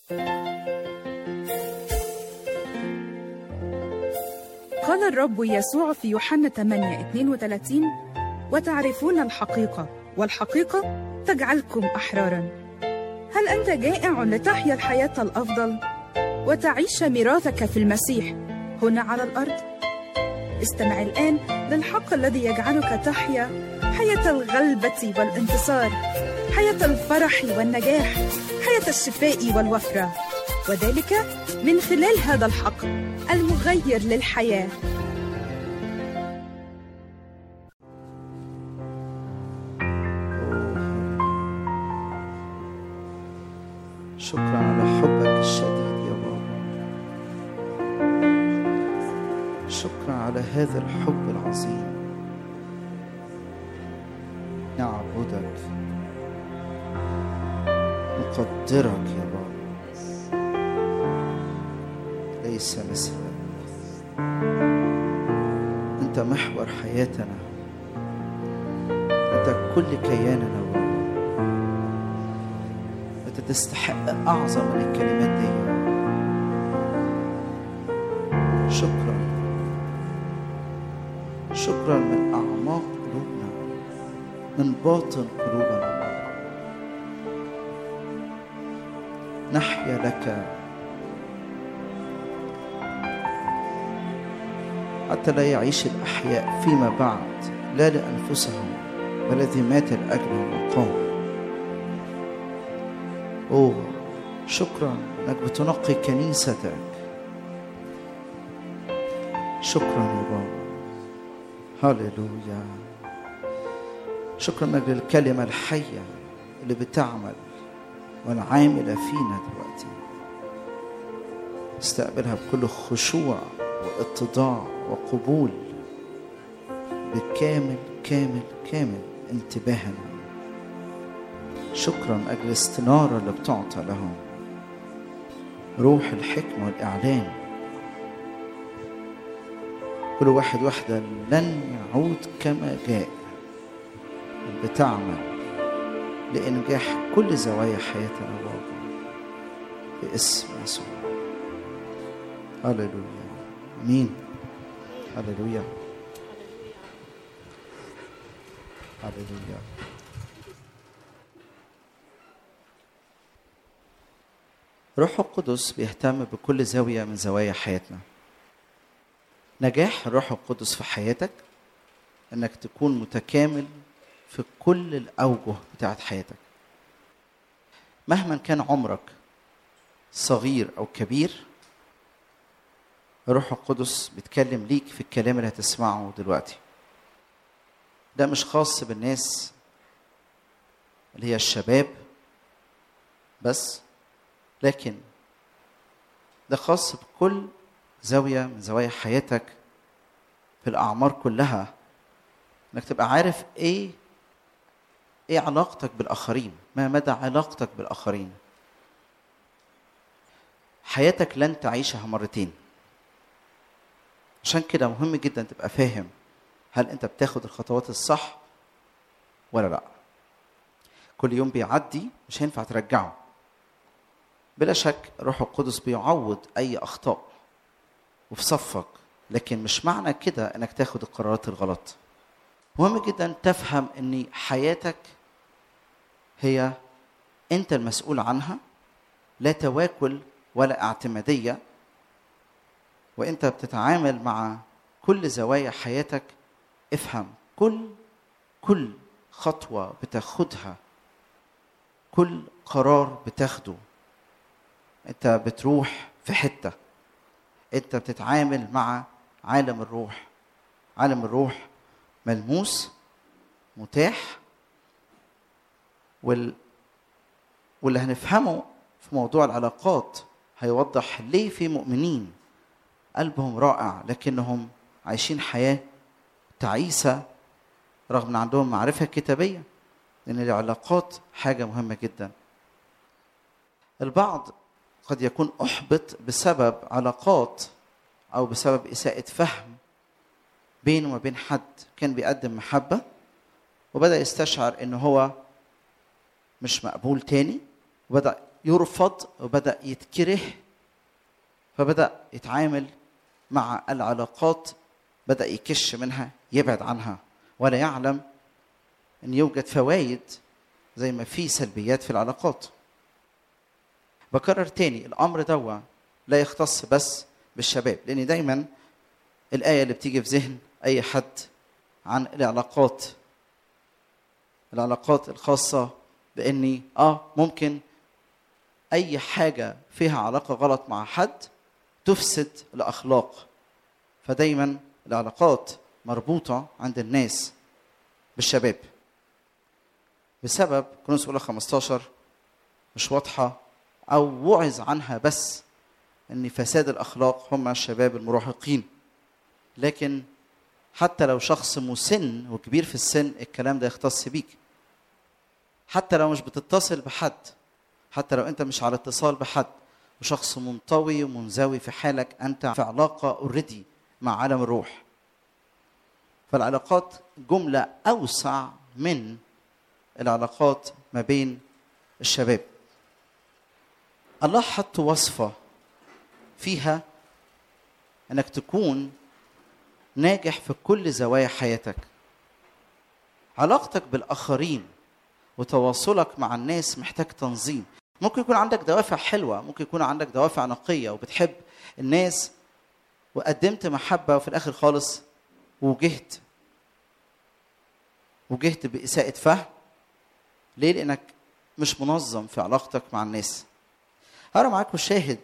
قال الرب يسوع في يوحنا 8 32 وتعرفون الحقيقة والحقيقة تجعلكم أحرارا هل أنت جائع لتحيا الحياة الأفضل وتعيش ميراثك في المسيح هنا على الأرض؟ استمع الآن للحق الذي يجعلك تحيا حياة الغلبة والانتصار حياة الفرح والنجاح حياة الشفاء والوفرة وذلك من خلال هذا الحق المغير للحياه شكرا على حبك الشديد يا بابا شكرا على هذا الحب العظيم نعبدك نقدرك يا بابا ليس مثلك انت محور حياتنا انت كل كياننا يا بابا انت تستحق اعظم من الكلمات دي شكرا شكرا من اعماق قلوبنا من باطن قلوبنا نحيا لك حتى لا يعيش الأحياء فيما بعد لا لأنفسهم بل الذي مات لأجلهم وقام أوه شكرا أنك بتنقي كنيستك شكرا يا بابا هللويا شكرا لك للكلمة الحية اللي بتعمل والعاملة فينا دلوقتي استقبلها بكل خشوع واتضاع وقبول بكامل كامل كامل انتباهنا شكرا أجل الاستنارة اللي بتعطى لهم روح الحكمة والإعلان كل واحد واحدة لن يعود كما جاء بتعمل لإنجاح كل زوايا حياتنا بابا باسم يسوع هللويا امين هللويا هللويا روح القدس بيهتم بكل زاوية من زوايا حياتنا نجاح الروح القدس في حياتك انك تكون متكامل في كل الاوجه بتاعت حياتك مهما كان عمرك صغير او كبير الروح القدس بيتكلم ليك في الكلام اللي هتسمعه دلوقتي ده مش خاص بالناس اللي هي الشباب بس لكن ده خاص بكل زاوية من زوايا حياتك في الأعمار كلها إنك تبقى عارف إيه إيه علاقتك بالآخرين ما مدى علاقتك بالآخرين حياتك لن تعيشها مرتين عشان كده مهم جدا تبقى فاهم هل انت بتاخد الخطوات الصح ولا لا كل يوم بيعدي مش هينفع ترجعه بلا شك روح القدس بيعوض اي اخطاء وفي صفك لكن مش معنى كده انك تاخد القرارات الغلط مهم جدا تفهم ان حياتك هي انت المسؤول عنها لا تواكل ولا اعتماديه وانت بتتعامل مع كل زوايا حياتك افهم كل كل خطوه بتاخدها كل قرار بتاخده انت بتروح في حته انت بتتعامل مع عالم الروح عالم الروح ملموس متاح وال واللي هنفهمه في موضوع العلاقات هيوضح ليه في مؤمنين قلبهم رائع لكنهم عايشين حياة تعيسة رغم ان عندهم معرفة كتابية لان العلاقات حاجة مهمة جدا البعض قد يكون احبط بسبب علاقات او بسبب اساءة فهم بينه وما بين حد كان بيقدم محبة وبدأ يستشعر ان هو مش مقبول تاني وبدأ يرفض وبدا يتكره فبدا يتعامل مع العلاقات بدا يكش منها يبعد عنها ولا يعلم ان يوجد فوائد زي ما في سلبيات في العلاقات بكرر تاني الامر دوا لا يختص بس بالشباب لان دايما الايه اللي بتيجي في ذهن اي حد عن العلاقات العلاقات الخاصه باني اه ممكن اي حاجه فيها علاقه غلط مع حد تفسد الاخلاق فدايما العلاقات مربوطه عند الناس بالشباب بسبب كورنثوس الاولى 15 مش واضحه او وعظ عنها بس ان فساد الاخلاق هم الشباب المراهقين لكن حتى لو شخص مسن وكبير في السن الكلام ده يختص بيك حتى لو مش بتتصل بحد حتى لو انت مش على اتصال بحد وشخص منطوي ومنزوي في حالك انت في علاقه اوريدي مع عالم الروح فالعلاقات جمله اوسع من العلاقات ما بين الشباب الله حط وصفه فيها انك تكون ناجح في كل زوايا حياتك علاقتك بالاخرين وتواصلك مع الناس محتاج تنظيم ممكن يكون عندك دوافع حلوه ممكن يكون عندك دوافع نقيه وبتحب الناس وقدمت محبه وفي الاخر خالص وجهت وجهت باساءه فهم ليه لانك مش منظم في علاقتك مع الناس هقرا معاكم شاهد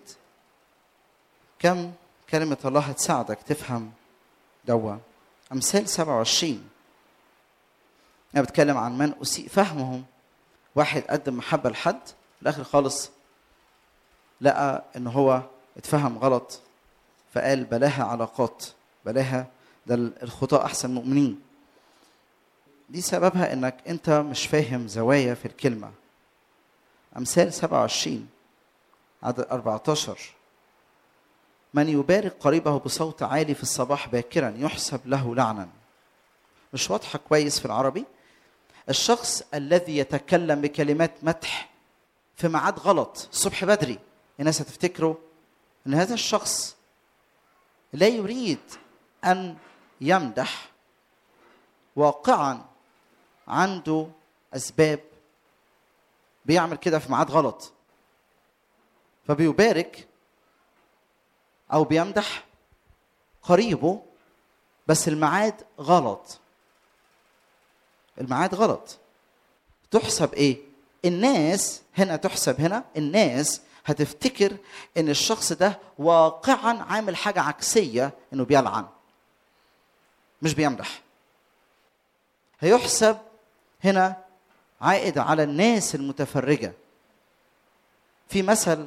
كم كلمة الله هتساعدك تفهم دوا أمثال 27 أنا بتكلم عن من أسيء فهمهم واحد قدم محبة لحد في الآخر خالص لقى إن هو اتفهم غلط فقال بلاها علاقات بلاها ده الخطاة أحسن مؤمنين دي سببها إنك أنت مش فاهم زوايا في الكلمة أمثال 27 عدد 14 من يبارك قريبه بصوت عالي في الصباح باكرا يحسب له لعنا مش واضحه كويس في العربي الشخص الذي يتكلم بكلمات مدح في ميعاد غلط الصبح بدري الناس هتفتكروا ان هذا الشخص لا يريد ان يمدح واقعا عنده اسباب بيعمل كده في ميعاد غلط فبيبارك او بيمدح قريبه بس الميعاد غلط الميعاد غلط تحسب ايه الناس هنا تحسب هنا الناس هتفتكر ان الشخص ده واقعا عامل حاجه عكسيه انه بيلعن مش بيمدح هيحسب هنا عائد على الناس المتفرجه في مثل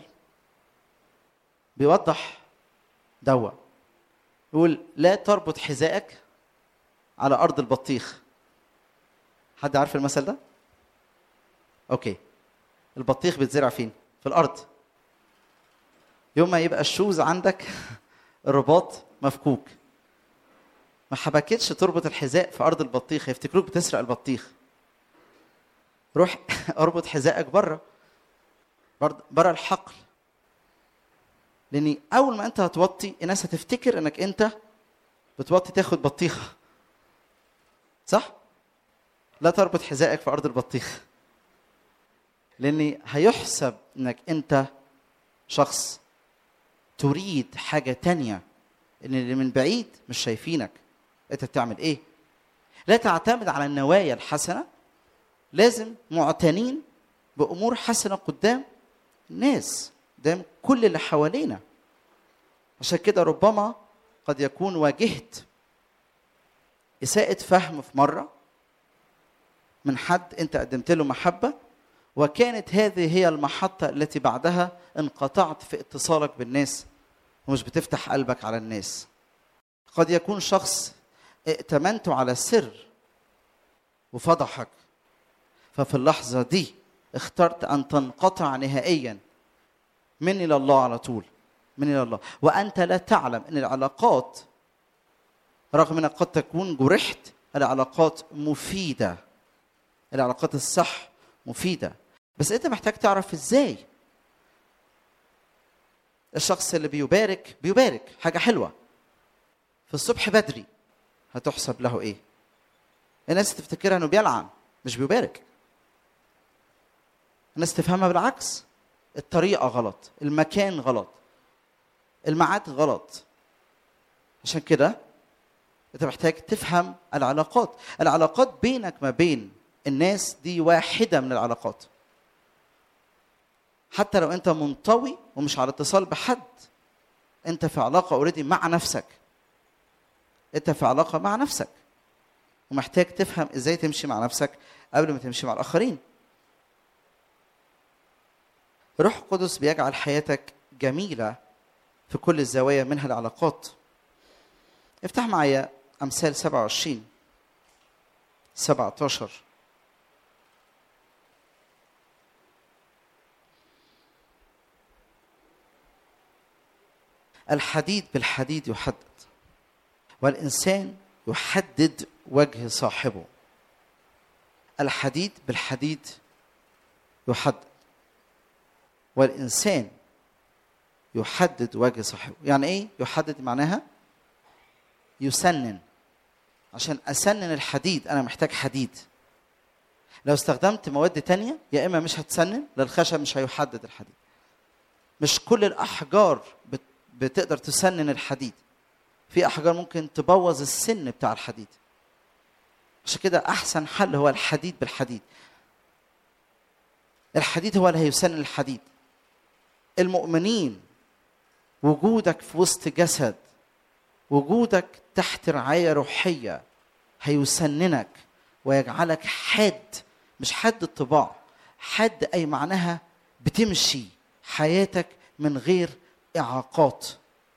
بيوضح دوا يقول لا تربط حذائك على ارض البطيخ حد عارف المثل ده اوكي البطيخ بيتزرع فين في الارض يوم ما يبقى الشوز عندك الرباط مفكوك ما حبكتش تربط الحذاء في ارض البطيخ هيفتكروك بتسرق البطيخ روح اربط حذائك بره بره الحقل لان اول ما انت هتوطي الناس هتفتكر انك انت بتوطي تاخد بطيخه صح لا تربط حذائك في ارض البطيخ لان هيحسب انك انت شخص تريد حاجه تانية ان اللي من بعيد مش شايفينك انت بتعمل ايه لا تعتمد على النوايا الحسنه لازم معتنين بامور حسنه قدام الناس قدام كل اللي حوالينا عشان كده ربما قد يكون واجهت إساءة فهم في مرة من حد أنت قدمت له محبة وكانت هذه هي المحطة التي بعدها انقطعت في اتصالك بالناس ومش بتفتح قلبك على الناس قد يكون شخص ائتمنته على سر وفضحك ففي اللحظة دي اخترت أن تنقطع نهائيا من إلى الله على طول من إلى الله وأنت لا تعلم أن العلاقات رغم أنك قد تكون جرحت العلاقات مفيدة العلاقات الصح مفيدة بس أنت محتاج تعرف إزاي الشخص اللي بيبارك بيبارك حاجة حلوة في الصبح بدري هتحسب له ايه الناس تفتكرها انه بيلعن مش بيبارك الناس تفهمها بالعكس الطريقة غلط المكان غلط الميعاد غلط عشان كده انت محتاج تفهم العلاقات العلاقات بينك ما بين الناس دي واحدة من العلاقات حتى لو انت منطوي ومش على اتصال بحد انت في علاقة اوريدي مع نفسك انت في علاقة مع نفسك ومحتاج تفهم ازاي تمشي مع نفسك قبل ما تمشي مع الاخرين روح القدس بيجعل حياتك جميلة في كل الزوايا منها العلاقات افتح معايا أمثال 27 17 الحديد بالحديد يحدد والإنسان يحدد وجه صاحبه الحديد بالحديد يحدد والإنسان يحدد وجه صاحبه يعني إيه يحدد معناها يسنن عشان أسنن الحديد أنا محتاج حديد لو استخدمت مواد تانية يا إما مش هتسنن لا الخشب مش هيحدد الحديد مش كل الأحجار بت- بتقدر تسنن الحديد في أحجار ممكن تبوظ السن بتاع الحديد عشان كده أحسن حل هو الحديد بالحديد الحديد هو اللي هيسنن الحديد المؤمنين وجودك في وسط جسد وجودك تحت رعايه روحيه هيسننك ويجعلك حاد مش حاد الطباع حاد اي معناها بتمشي حياتك من غير اعاقات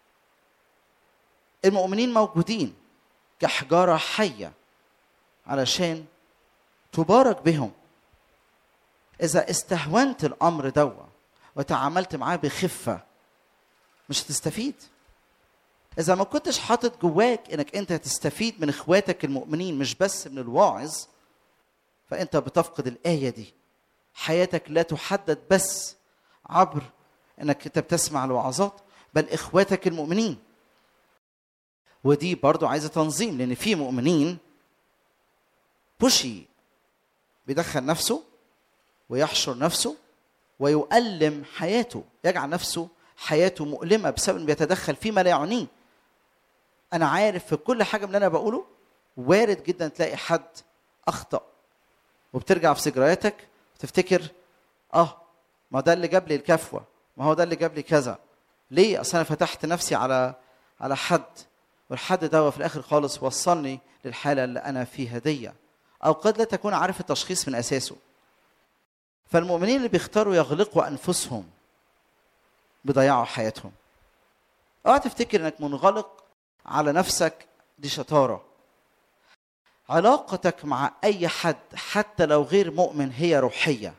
المؤمنين موجودين كحجاره حيه علشان تبارك بهم اذا استهونت الامر دوا وتعاملت معاه بخفه مش هتستفيد اذا ما كنتش حاطط جواك انك انت تستفيد من اخواتك المؤمنين مش بس من الواعظ فانت بتفقد الايه دي حياتك لا تحدد بس عبر انك انت بتسمع الوعظات بل اخواتك المؤمنين ودي برضو عايزه تنظيم لان في مؤمنين بوشي بيدخل نفسه ويحشر نفسه ويؤلم حياته يجعل نفسه حياته مؤلمة بسبب انه بيتدخل فيما لا يعنيه أنا عارف في كل حاجة من اللي أنا بقوله وارد جدا تلاقي حد أخطأ وبترجع في ذكرياتك وتفتكر اه ما ده اللي جاب لي الكفوة ما هو ده اللي جاب لي كذا ليه أصل أنا فتحت نفسي على على حد والحد ده في الآخر خالص وصلني للحالة اللي أنا فيها دي أو قد لا تكون عارف التشخيص من أساسه فالمؤمنين اللي بيختاروا يغلقوا أنفسهم بيضيعوا حياتهم اوعى تفتكر انك منغلق على نفسك دي شطاره علاقتك مع اي حد حتى لو غير مؤمن هي روحيه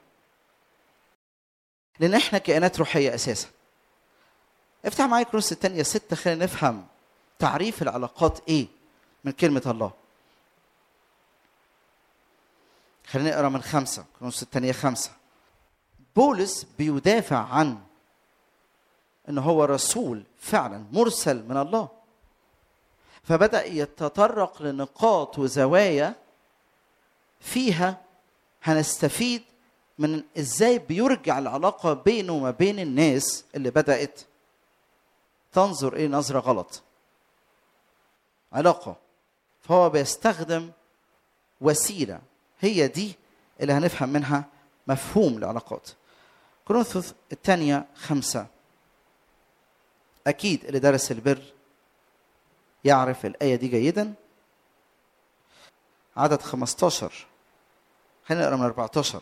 لان احنا كائنات روحيه اساسا افتح معايا كروس الثانيه ستة خلينا نفهم تعريف العلاقات ايه من كلمه الله خلينا نقرا من خمسة كروس الثانيه خمسة بولس بيدافع عن ان هو رسول فعلا مرسل من الله فبدا يتطرق لنقاط وزوايا فيها هنستفيد من ازاي بيرجع العلاقه بينه وما بين الناس اللي بدات تنظر ايه نظره غلط علاقه فهو بيستخدم وسيله هي دي اللي هنفهم منها مفهوم العلاقات كورنثوس الثانيه خمسه أكيد اللي درس البر يعرف الآية دي جيدا عدد 15 خلينا نقرا من 14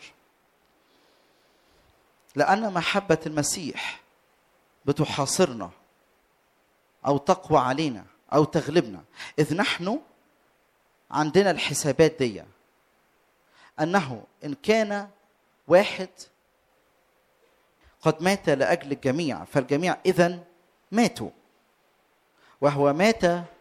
لأن محبة المسيح بتحاصرنا أو تقوى علينا أو تغلبنا إذ نحن عندنا الحسابات دي أنه إن كان واحد قد مات لأجل الجميع فالجميع إذن ماتوا وهو مات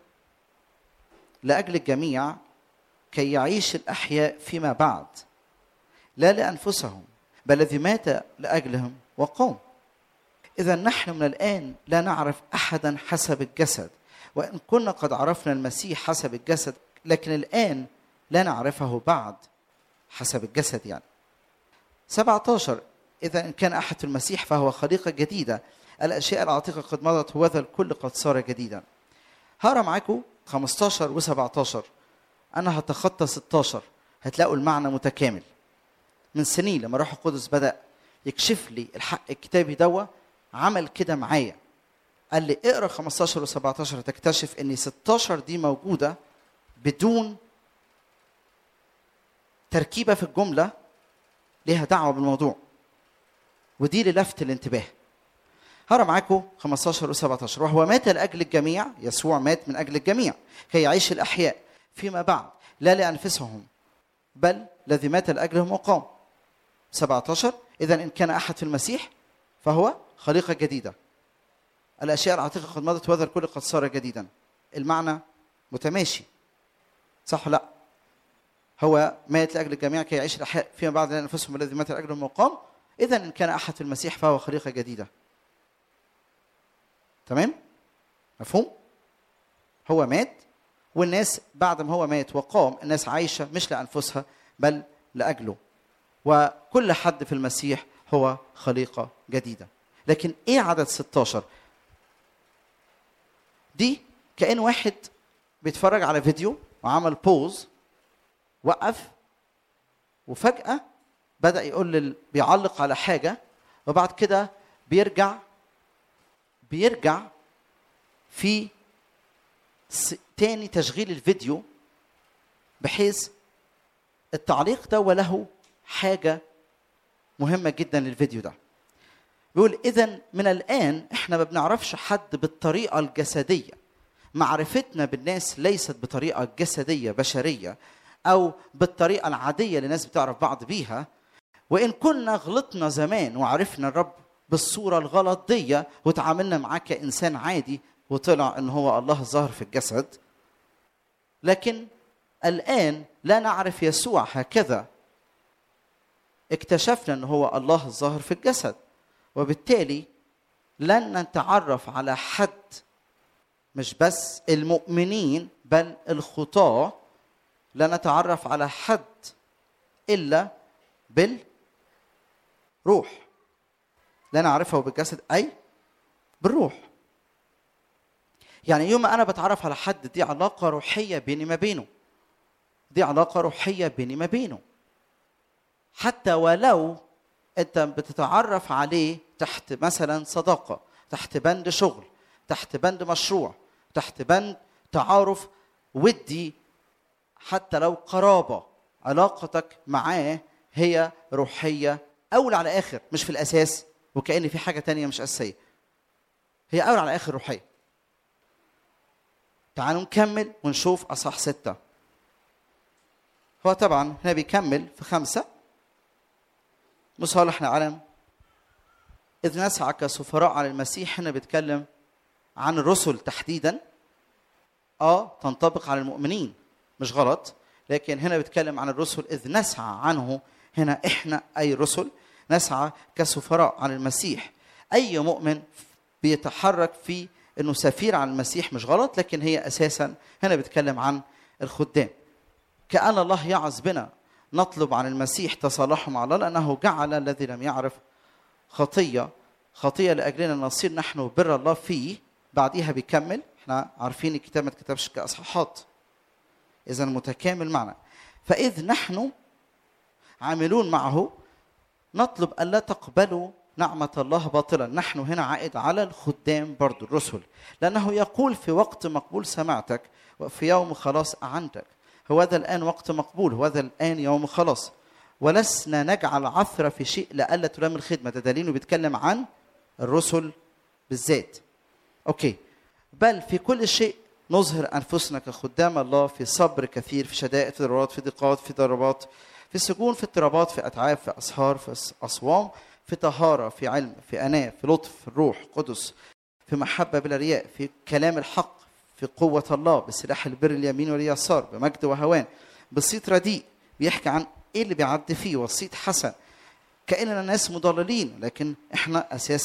لاجل الجميع كي يعيش الاحياء فيما بعد لا لانفسهم بل الذي مات لاجلهم وقام إذا نحن من الآن لا نعرف أحدا حسب الجسد وإن كنا قد عرفنا المسيح حسب الجسد لكن الآن لا نعرفه بعد حسب الجسد يعني 17 إذا إن كان أحد في المسيح فهو خليقة جديدة الأشياء العتيقة قد مضت وذا الكل قد صار جديدا هقرا معاكم 15 و17 أنا هتخطى 16 هتلاقوا المعنى متكامل من سنين لما الروح القدس بدأ يكشف لي الحق الكتابي دوا عمل كده معايا قال لي اقرا 15 و17 هتكتشف ان 16 دي موجوده بدون تركيبه في الجمله ليها دعوه بالموضوع ودي للفت الانتباه هقرا معاكم 15 و17 وهو مات لاجل الجميع يسوع مات من اجل الجميع كي يعيش الاحياء فيما بعد لا لانفسهم بل الذي مات لاجلهم وقام 17 اذا ان كان احد في المسيح فهو خليقه جديده الاشياء العتيقه قد مضت وذا الكل قد صار جديدا المعنى متماشي صح ولا لا هو مات لاجل الجميع كي يعيش الاحياء فيما بعد لا انفسهم الذي مات لاجلهم وقام اذا ان كان احد في المسيح فهو خليقه جديده تمام مفهوم هو مات والناس بعد ما هو مات وقام الناس عايشه مش لانفسها بل لاجله وكل حد في المسيح هو خليقه جديده لكن ايه عدد 16 دي كان واحد بيتفرج على فيديو وعمل بوز وقف وفجاه بدا يقول لل... بيعلق على حاجه وبعد كده بيرجع بيرجع في س... تاني تشغيل الفيديو بحيث التعليق ده وله حاجه مهمه جدا للفيديو ده بيقول اذا من الان احنا ما بنعرفش حد بالطريقه الجسديه معرفتنا بالناس ليست بطريقه جسديه بشريه او بالطريقه العاديه اللي الناس بتعرف بعض بيها وان كنا غلطنا زمان وعرفنا الرب بالصوره الغلط دي وتعاملنا معاه كانسان عادي وطلع ان هو الله الظاهر في الجسد لكن الان لا نعرف يسوع هكذا اكتشفنا ان هو الله الظاهر في الجسد وبالتالي لن نتعرف على حد مش بس المؤمنين بل الخطاة لا نتعرف على حد إلا بالروح لا نعرفه بالجسد أي بالروح يعني يوم ما أنا بتعرف على حد دي علاقة روحية بيني ما بينه دي علاقة روحية بيني ما بينه حتى ولو انت بتتعرف عليه تحت مثلا صداقه تحت بند شغل تحت بند مشروع تحت بند تعارف ودي حتى لو قرابه علاقتك معاه هي روحيه اول على اخر مش في الاساس وكان في حاجه تانية مش اساسيه هي اول على اخر روحيه تعالوا نكمل ونشوف اصح سته هو طبعا هنا بيكمل في خمسه مصالح العالم إذ نسعى كسفراء على المسيح هنا بيتكلم عن الرسل تحديدا اه تنطبق على المؤمنين مش غلط لكن هنا بيتكلم عن الرسل إذ نسعى عنه هنا إحنا أي رسل نسعى كسفراء على المسيح أي مؤمن بيتحرك في إنه سفير عن المسيح مش غلط لكن هي أساسا هنا بيتكلم عن الخدام كأن الله يعظ بنا نطلب عن المسيح تصالحه مع الله لأنه جعل الذي لم يعرف خطية خطية لأجلنا نصير نحن بر الله فيه بعديها بيكمل احنا عارفين الكتاب ما اتكتبش كأصحاحات إذا متكامل معنا فإذ نحن عاملون معه نطلب ألا تقبلوا نعمة الله باطلا نحن هنا عائد على الخدام برضو الرسل لأنه يقول في وقت مقبول سمعتك وفي يوم خلاص أعنتك هو ذا الآن وقت مقبول هو ذا الآن يوم خلاص ولسنا نجعل عثرة في شيء لألا تلام الخدمة ده دليل بيتكلم عن الرسل بالذات أوكي بل في كل شيء نظهر أنفسنا كخدام الله في صبر كثير في شدائد في ضرورات في ضيقات في ضربات في سجون في اضطرابات في أتعاب في أسهار في أصوام في طهارة في علم في أناة في لطف في الروح قدس في محبة بلا رياء في كلام الحق في قوة الله بسلاح البر اليمين واليسار بمجد وهوان بصيت رديء بيحكي عن ايه اللي بيعدي فيه وصيت حسن كأننا ناس مضللين لكن احنا اساسا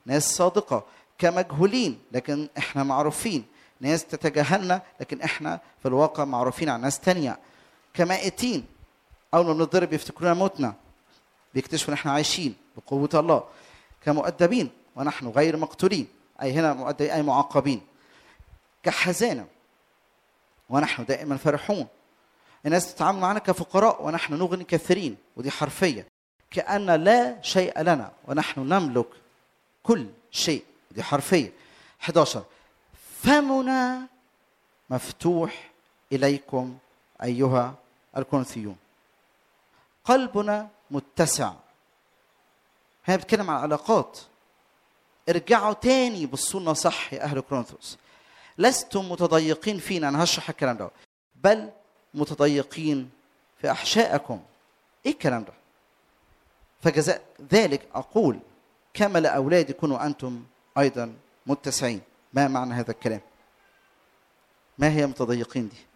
ناس صادقة كمجهولين لكن احنا معروفين ناس تتجاهلنا لكن احنا في الواقع معروفين عن ناس تانية كمائتين اول ما بنضرب يفتكرونا موتنا بيكتشفوا ان احنا عايشين بقوة الله كمؤدبين ونحن غير مقتولين اي هنا مؤدبين اي معاقبين كحزانة ونحن دائما فرحون الناس تتعامل معنا كفقراء ونحن نغني كثيرين ودي حرفية كأن لا شيء لنا ونحن نملك كل شيء دي حرفية 11 فمنا مفتوح إليكم أيها الكونثيون قلبنا متسع هي بتتكلم عن علاقات ارجعوا تاني بصوا لنا صح يا أهل كورنثوس لستم متضيقين فينا أنا هشرح الكلام ده بل متضيقين في أحشائكم إيه الكلام ده فجزاء ذلك أقول كما لأولادي كونوا أنتم أيضا متسعين ما معنى هذا الكلام ما هي متضيقين دي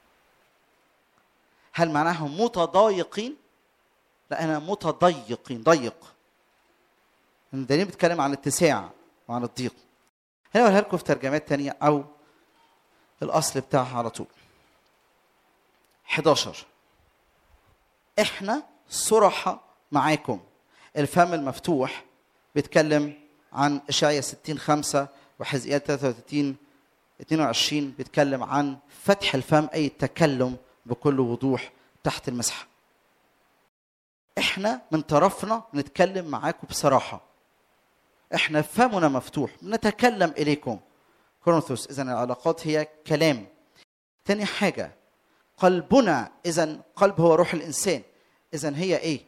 هل معناهم متضايقين لا أنا متضيقين ضيق الدليل بيتكلم عن الاتساع وعن الضيق هنا أقولها لكم في ترجمات تانية أو الأصل بتاعها على طول 11 احنا صرحة معاكم الفم المفتوح بيتكلم عن اشعياء 60 5 وحزقيال 33 22 بيتكلم عن فتح الفم اي التكلم بكل وضوح تحت المسحه. احنا من طرفنا نتكلم معاكم بصراحه. احنا فمنا مفتوح نتكلم اليكم. كورنثوس اذا العلاقات هي كلام. تاني حاجه قلبنا اذا قلب هو روح الانسان اذا هي ايه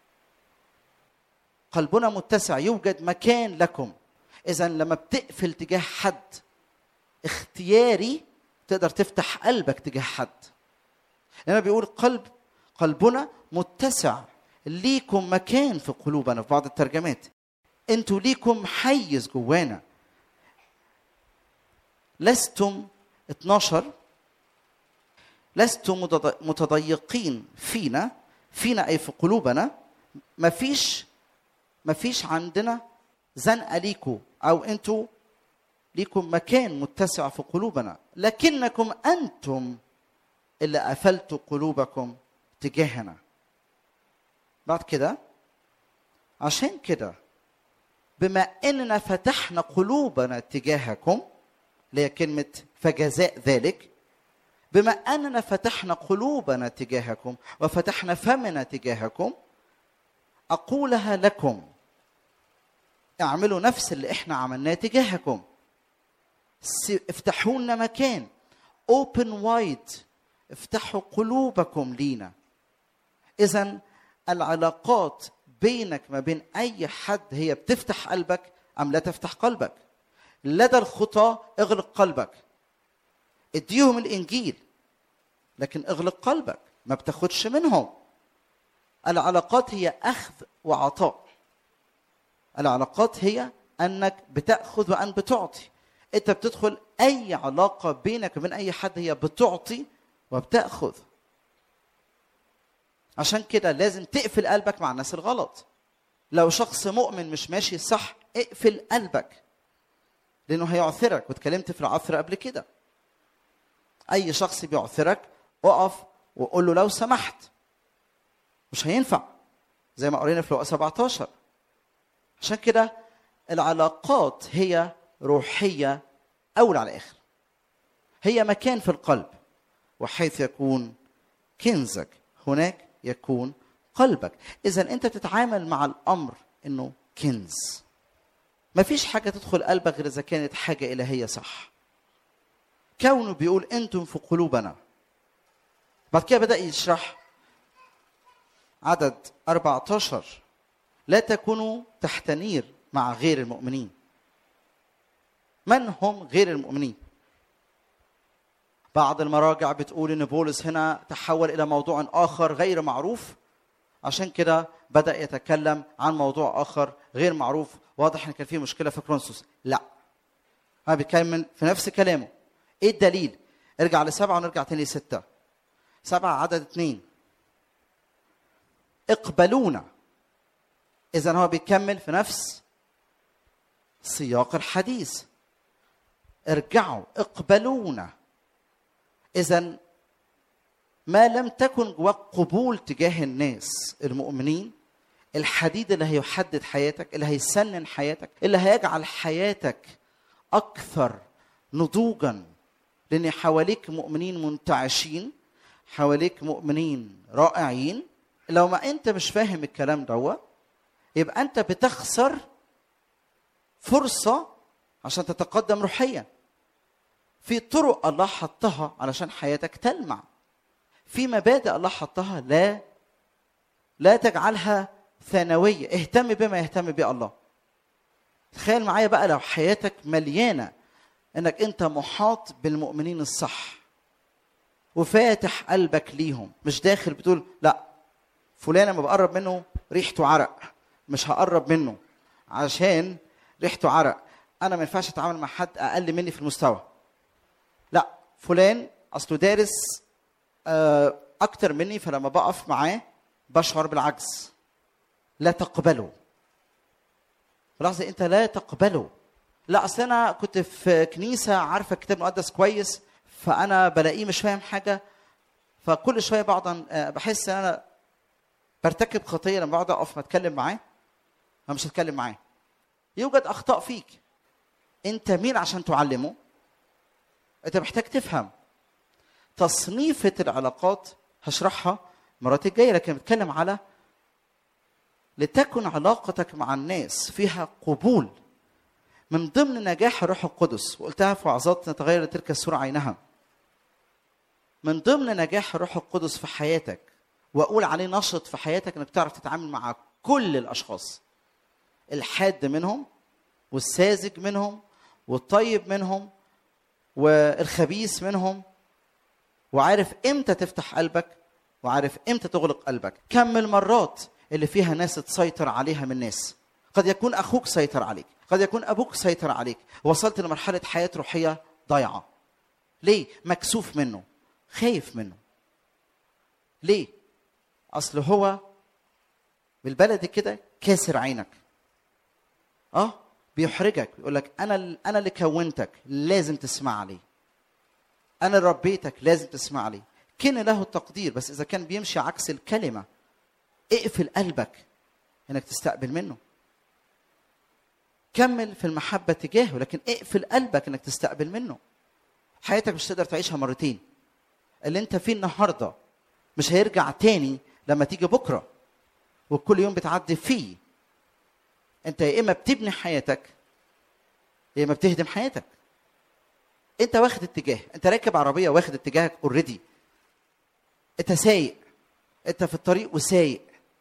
قلبنا متسع يوجد مكان لكم اذا لما بتقفل تجاه حد اختياري تقدر تفتح قلبك تجاه حد لما بيقول قلب قلبنا متسع ليكم مكان في قلوبنا في بعض الترجمات انتوا ليكم حيز جوانا لستم 12 لستم متضيقين فينا فينا اي في قلوبنا مفيش مفيش عندنا زنقه ليكم او انتوا ليكم مكان متسع في قلوبنا لكنكم انتم اللي قفلتوا قلوبكم تجاهنا بعد كده عشان كده بما اننا فتحنا قلوبنا تجاهكم اللي هي كلمه فجزاء ذلك بما اننا فتحنا قلوبنا تجاهكم وفتحنا فمنا تجاهكم اقولها لكم اعملوا نفس اللي احنا عملناه تجاهكم افتحوا لنا مكان open wide افتحوا قلوبكم لينا اذا العلاقات بينك ما بين اي حد هي بتفتح قلبك ام لا تفتح قلبك لدى الخطاه اغلق قلبك اديهم الانجيل لكن اغلق قلبك ما بتاخدش منهم العلاقات هي اخذ وعطاء العلاقات هي انك بتاخذ وان بتعطي انت بتدخل اي علاقه بينك وبين اي حد هي بتعطي وبتاخذ عشان كده لازم تقفل قلبك مع الناس الغلط لو شخص مؤمن مش ماشي صح اقفل قلبك لانه هيعثرك واتكلمت في العثر قبل كده اي شخص بيعثرك اقف وقول له لو سمحت مش هينفع زي ما قرينا في لقا 17 عشان كده العلاقات هي روحية أول على الآخر هي مكان في القلب وحيث يكون كنزك هناك يكون قلبك إذا أنت بتتعامل مع الأمر إنه كنز ما فيش حاجة تدخل قلبك غير إذا كانت حاجة إلهية صح كونه بيقول أنتم في قلوبنا بعد كده بدأ يشرح عدد 14 لا تكونوا تحت نير مع غير المؤمنين من هم غير المؤمنين بعض المراجع بتقول ان بولس هنا تحول الى موضوع اخر غير معروف عشان كده بدا يتكلم عن موضوع اخر غير معروف واضح ان كان في مشكله في كرونسوس لا هو بيتكلم في نفس كلامه ايه الدليل ارجع لسبعه ونرجع تاني لسته سبعه عدد اثنين اقبلونا اذا هو بيكمل في نفس سياق الحديث ارجعوا اقبلونا اذا ما لم تكن جواك قبول تجاه الناس المؤمنين الحديد اللي هيحدد حياتك اللي هيسنن حياتك اللي هيجعل حياتك اكثر نضوجا لان حواليك مؤمنين منتعشين حواليك مؤمنين رائعين لو ما انت مش فاهم الكلام دوت يبقى انت بتخسر فرصه عشان تتقدم روحيا في طرق الله حطها علشان حياتك تلمع في مبادئ الله حطها لا لا تجعلها ثانويه اهتم بما يهتم به الله تخيل معايا بقى لو حياتك مليانه انك انت محاط بالمؤمنين الصح وفاتح قلبك ليهم مش داخل بتقول لا فلان لما بقرب منه ريحته عرق مش هقرب منه عشان ريحته عرق انا ما ينفعش اتعامل مع حد اقل مني في المستوى لا فلان اصله دارس آه، اكتر مني فلما بقف معاه بشعر بالعجز لا تقبله لحظة انت لا تقبله لا اصل انا كنت في كنيسه عارفه الكتاب المقدس كويس فانا بلاقيه مش فاهم حاجه فكل شويه بقعد آه، بحس ان انا برتكب خطيه لما بقعد اقف اتكلم معاه انا مش هتكلم معاه يوجد اخطاء فيك انت مين عشان تعلمه انت محتاج تفهم تصنيفة العلاقات هشرحها المرات الجاية لكن بتكلم على لتكن علاقتك مع الناس فيها قبول من ضمن نجاح الروح القدس وقلتها في وعظات نتغير تلك الصورة عينها من ضمن نجاح الروح القدس في حياتك واقول عليه نشط في حياتك انك تعرف تتعامل مع كل الاشخاص الحاد منهم والساذج منهم والطيب منهم والخبيث منهم وعارف امتى تفتح قلبك وعارف امتى تغلق قلبك كم من المرات اللي فيها ناس تسيطر عليها من ناس قد يكون اخوك سيطر عليك قد يكون ابوك سيطر عليك وصلت لمرحله حياه روحيه ضايعه ليه مكسوف منه خايف منه ليه اصل هو بالبلدي كده كاسر عينك اه بيحرجك بيقول لك انا انا اللي كونتك لازم تسمع لي انا اللي ربيتك لازم تسمع لي كن له التقدير بس اذا كان بيمشي عكس الكلمه اقفل قلبك انك تستقبل منه كمل في المحبه تجاهه لكن اقفل قلبك انك تستقبل منه حياتك مش تقدر تعيشها مرتين اللي انت فيه النهارده مش هيرجع تاني لما تيجي بكره وكل يوم بتعدي فيه انت يا اما بتبني حياتك يا اما بتهدم حياتك انت واخد اتجاه انت راكب عربيه واخد اتجاهك اوريدي انت سايق انت في الطريق وسايق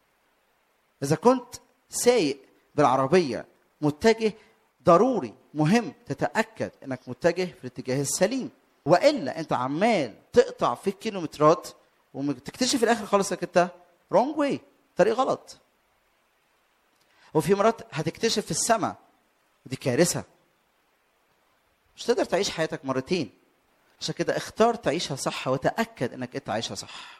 اذا كنت سايق بالعربيه متجه ضروري مهم تتاكد انك متجه في الاتجاه السليم والا انت عمال تقطع في كيلومترات وتكتشف في الاخر خالص انك انت رونج واي طريق غلط وفي مرات هتكتشف في السماء دي كارثه مش تقدر تعيش حياتك مرتين عشان كده اختار تعيشها صح وتاكد انك انت عايشها صح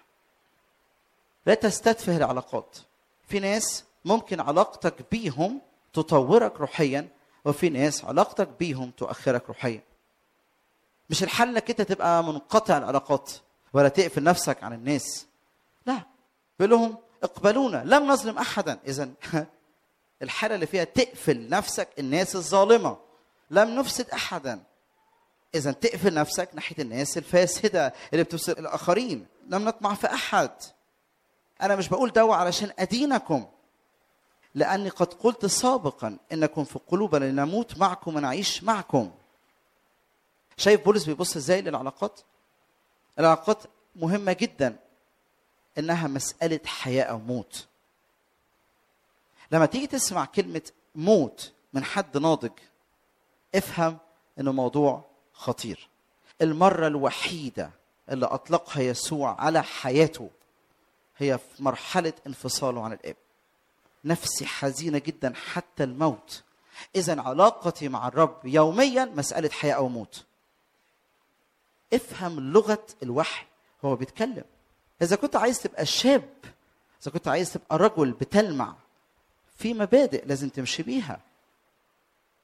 لا تستتفه العلاقات في ناس ممكن علاقتك بيهم تطورك روحيا وفي ناس علاقتك بيهم تؤخرك روحيا مش الحل انك انت تبقى منقطع العلاقات ولا تقفل نفسك عن الناس لا بيقول لهم اقبلونا لم نظلم احدا اذا الحاله اللي فيها تقفل نفسك الناس الظالمه لم نفسد احدا اذا تقفل نفسك ناحيه الناس الفاسده اللي بتفسد الاخرين لم نطمع في احد انا مش بقول دوا علشان ادينكم لاني قد قلت سابقا انكم في قلوبنا لنموت معكم ونعيش معكم شايف بولس بيبص ازاي للعلاقات العلاقات مهمه جدا انها مساله حياه او موت لما تيجي تسمع كلمه موت من حد ناضج افهم انه موضوع خطير المره الوحيده اللي اطلقها يسوع على حياته هي في مرحله انفصاله عن الاب نفسي حزينه جدا حتى الموت اذا علاقتي مع الرب يوميا مساله حياه او موت افهم لغه الوحي هو بيتكلم اذا كنت عايز تبقى شاب اذا كنت عايز تبقى رجل بتلمع في مبادئ لازم تمشي بيها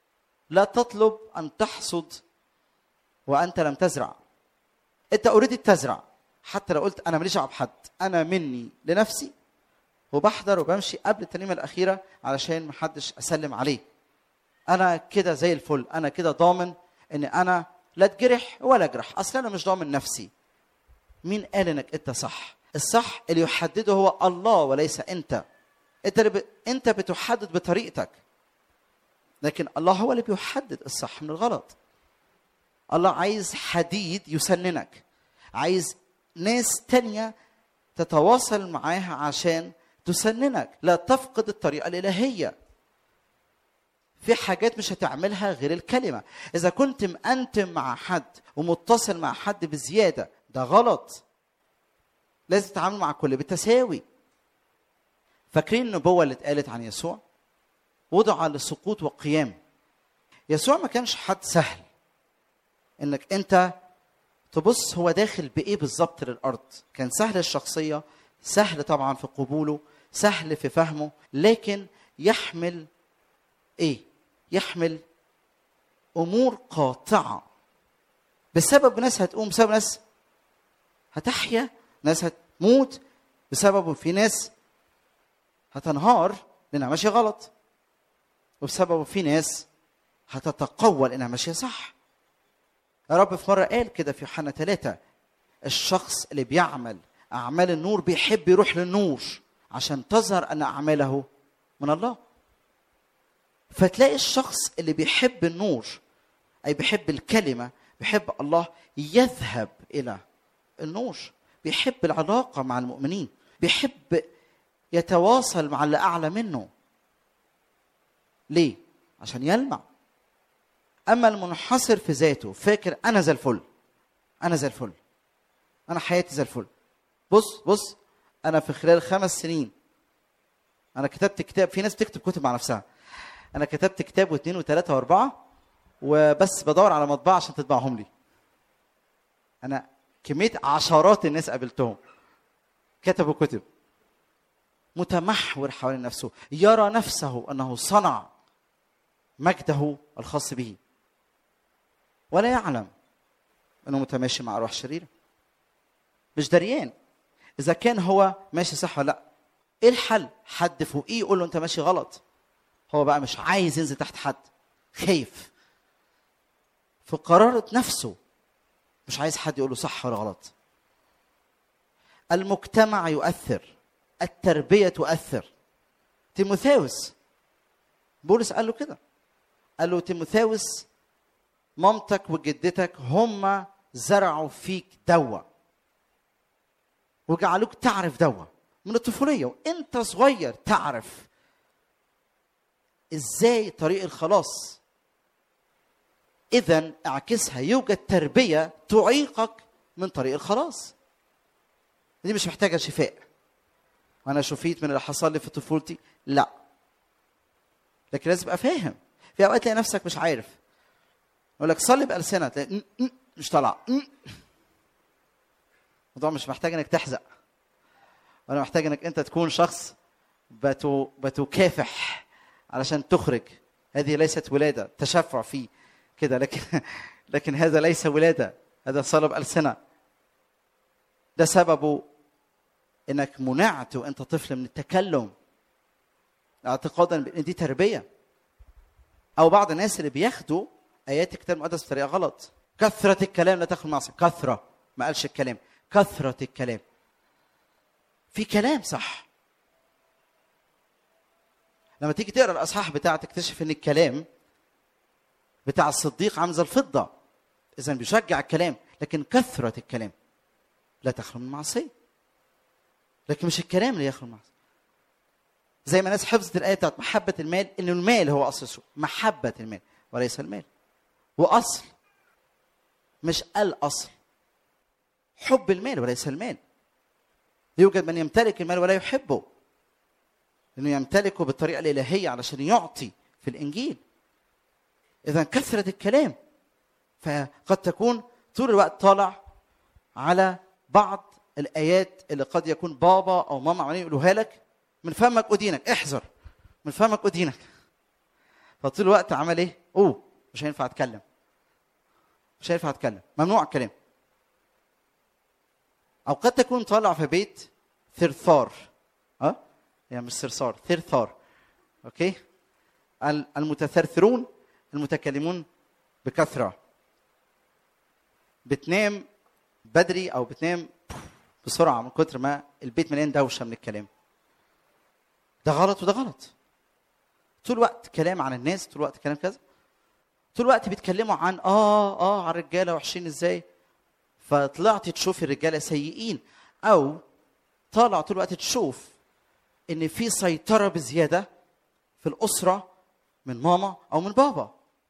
لا تطلب ان تحصد وانت لم تزرع انت اوريدي بتزرع حتى لو قلت انا ماليش دعوه بحد انا مني لنفسي وبحضر وبمشي قبل الترنيمه الاخيره علشان محدش اسلم عليه انا كده زي الفل انا كده ضامن ان انا لا اتجرح ولا اجرح اصل انا مش ضامن نفسي مين قال انك انت صح الصح اللي يحدده هو الله وليس انت انت اللي ب... انت بتحدد بطريقتك لكن الله هو اللي بيحدد الصح من الغلط الله عايز حديد يسننك عايز ناس تانية تتواصل معاها عشان تسننك لا تفقد الطريقة الإلهية في حاجات مش هتعملها غير الكلمة إذا كنت مأنتم مع حد ومتصل مع حد بزيادة ده غلط لازم تتعامل مع الكل بالتساوي فاكرين النبوة اللي اتقالت عن يسوع وضع للسقوط والقيام يسوع ما كانش حد سهل انك انت تبص هو داخل بايه بالظبط للارض كان سهل الشخصيه سهل طبعا في قبوله سهل في فهمه لكن يحمل ايه يحمل امور قاطعه بسبب ناس هتقوم بسبب ناس هتحيا ناس هتموت بسببه في ناس هتنهار لانها ماشيه غلط وبسببه في ناس هتتقوى لانها ماشيه صح يا رب في مره قال كده في يوحنا ثلاثة الشخص اللي بيعمل اعمال النور بيحب يروح للنور عشان تظهر ان اعماله من الله فتلاقي الشخص اللي بيحب النور اي بيحب الكلمه بيحب الله يذهب الى النور بيحب العلاقه مع المؤمنين بيحب يتواصل مع اللي اعلى منه ليه عشان يلمع اما المنحصر في ذاته فاكر انا زي الفل انا زي الفل انا حياتي زي الفل بص بص انا في خلال خمس سنين انا كتبت كتاب في ناس بتكتب كتب مع نفسها انا كتبت كتاب واثنين وثلاثه واربعه وبس بدور على مطبعه عشان تطبعهم لي انا كميه عشرات الناس قابلتهم كتبوا كتب متمحور حوالين نفسه يرى نفسه انه صنع مجده الخاص به ولا يعلم انه متماشي مع ارواح شريره مش دريان اذا كان هو ماشي صح ولا لا ايه الحل حد فوقيه يقول له انت ماشي غلط هو بقى مش عايز ينزل تحت حد خايف في قرارة نفسه مش عايز حد يقول له صح ولا غلط المجتمع يؤثر التربية تؤثر تيموثاوس بولس قال له كده قال له تيموثاوس مامتك وجدتك هم زرعوا فيك دواء وجعلوك تعرف دواء من الطفوليه وانت صغير تعرف ازاي طريق الخلاص اذا اعكسها يوجد تربيه تعيقك من طريق الخلاص دي مش محتاجه شفاء وانا شفيت من اللي حصل لي في طفولتي لا لكن لازم ابقى فاهم في اوقات تلاقي نفسك مش عارف يقول لك صلي بالسنه تلاقي م- م- مش طالع م. الموضوع مش محتاج انك تحزق ولا محتاج انك انت تكون شخص بتو بتكافح علشان تخرج هذه ليست ولاده تشفع فيه كده لكن لكن هذا ليس ولاده هذا صلب السنه ده سببه انك منعت وانت طفل من التكلم اعتقادا ان دي تربيه او بعض الناس اللي بياخدوا ايات الكتاب المقدس بطريقه غلط كثره الكلام لا تاخذ معصيه كثره ما قالش الكلام كثره الكلام في كلام صح لما تيجي تقرا الاصحاح بتاعه تكتشف ان الكلام بتاع الصديق عامل زي الفضه اذا بيشجع الكلام لكن كثره الكلام لا تخلو من معصيه لكن مش الكلام اللي يخلو من معصيه زي ما الناس حفظت الايه بتاعت محبه المال ان المال هو اصل السوء محبه المال وليس المال واصل مش الاصل حب المال وليس المال يوجد من يمتلك المال ولا يحبه لانه يمتلكه بالطريقه الالهيه علشان يعطي في الانجيل اذا كثره الكلام فقد تكون طول الوقت طالع على بعض الايات اللي قد يكون بابا او ماما عمالين يقولوها لك من فمك ادينك احذر من فمك ادينك فطول الوقت عمل ايه؟ اوه مش هينفع اتكلم مش هينفع اتكلم ممنوع الكلام او قد تكون طالع في بيت ثرثار اه يعني مش صرصار ثرثار اوكي ال- المتثرثرون المتكلمون بكثره بتنام بدري او بتنام بسرعه من كتر ما البيت مليان دوشه من الكلام ده غلط وده غلط طول الوقت كلام عن الناس طول الوقت كلام كذا طول الوقت بيتكلموا عن اه اه على الرجاله وحشين ازاي فطلعت تشوف الرجاله سيئين او طالع طول الوقت تشوف ان في سيطره بزياده في الاسره من ماما او من بابا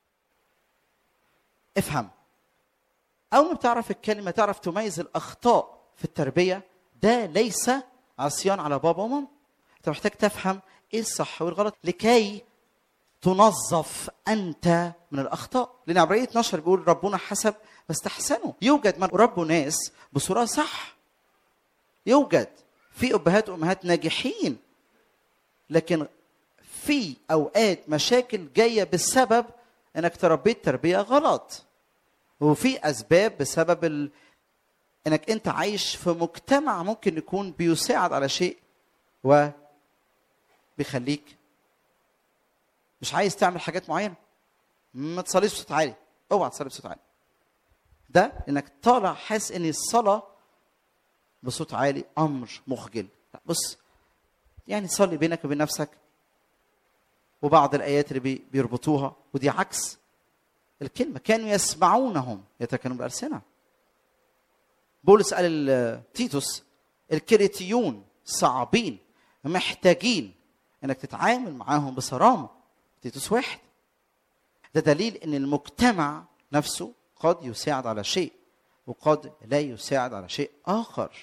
افهم اول ما بتعرف الكلمه تعرف تميز الاخطاء في التربيه ده ليس عصيان على بابا وماما انت محتاج تفهم ايه الصح والغلط لكي تنظف انت من الاخطاء لان عبريه 12 بيقول ربنا حسب ما استحسنوا يوجد من ربوا ناس بصوره صح يوجد في ابهات وامهات ناجحين لكن في اوقات مشاكل جايه بسبب انك تربيت تربيه غلط وفي اسباب بسبب ال... انك انت عايش في مجتمع ممكن يكون بيساعد على شيء و بيخليك مش عايز تعمل حاجات معينه ما تصليش بصوت عالي اوعى تصلي بصوت عالي ده انك طالع حاسس ان الصلاه بصوت عالي امر مخجل لا بص يعني تصلي بينك وبين نفسك وبعض الايات اللي بي- بيربطوها ودي عكس الكلمه كانوا يسمعونهم يتكلمون بالسنه بولس قال لتيتوس الكريتيون صعبين محتاجين انك تتعامل معاهم بصرامه تيتوس واحد ده دليل ان المجتمع نفسه قد يساعد على شيء وقد لا يساعد على شيء اخر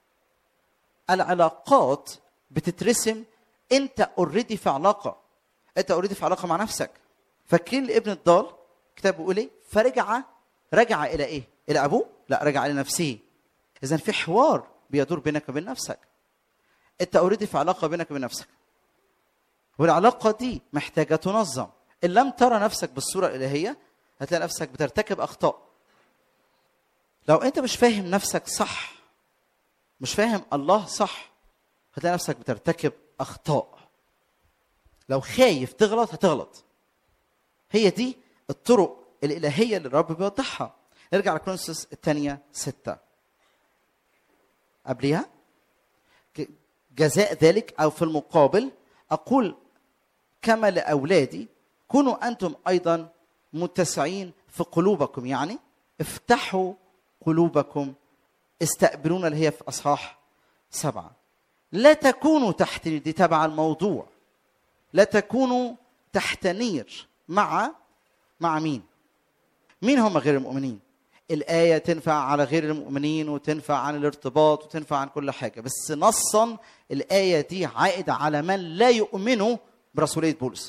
العلاقات بتترسم انت اوريدي في علاقه انت اوريدي في علاقه مع نفسك فاكرين الابن الضال كتاب بيقول ايه فرجع رجع الى ايه الى ابوه لا رجع الى نفسه اذا في حوار بيدور بينك وبين نفسك انت اوريدي في علاقه بينك وبين نفسك والعلاقه دي محتاجه تنظم ان لم ترى نفسك بالصوره الالهيه هتلاقي نفسك بترتكب اخطاء لو انت مش فاهم نفسك صح مش فاهم الله صح هتلاقي نفسك بترتكب اخطاء لو خايف تغلط هتغلط هي دي الطرق الالهيه اللي الرب بيوضحها نرجع لكرونسوس الثانيه ستة قبليها ج- جزاء ذلك او في المقابل اقول كما لاولادي كونوا انتم ايضا متسعين في قلوبكم يعني افتحوا قلوبكم استقبلونا اللي هي في اصحاح سبعه لا تكونوا تحت دي تبع الموضوع لا تكونوا تحت نير مع مع مين؟ مين هم غير المؤمنين؟ الآية تنفع على غير المؤمنين وتنفع عن الارتباط وتنفع عن كل حاجة بس نصا الآية دي عائدة على من لا يؤمنوا برسولية بولس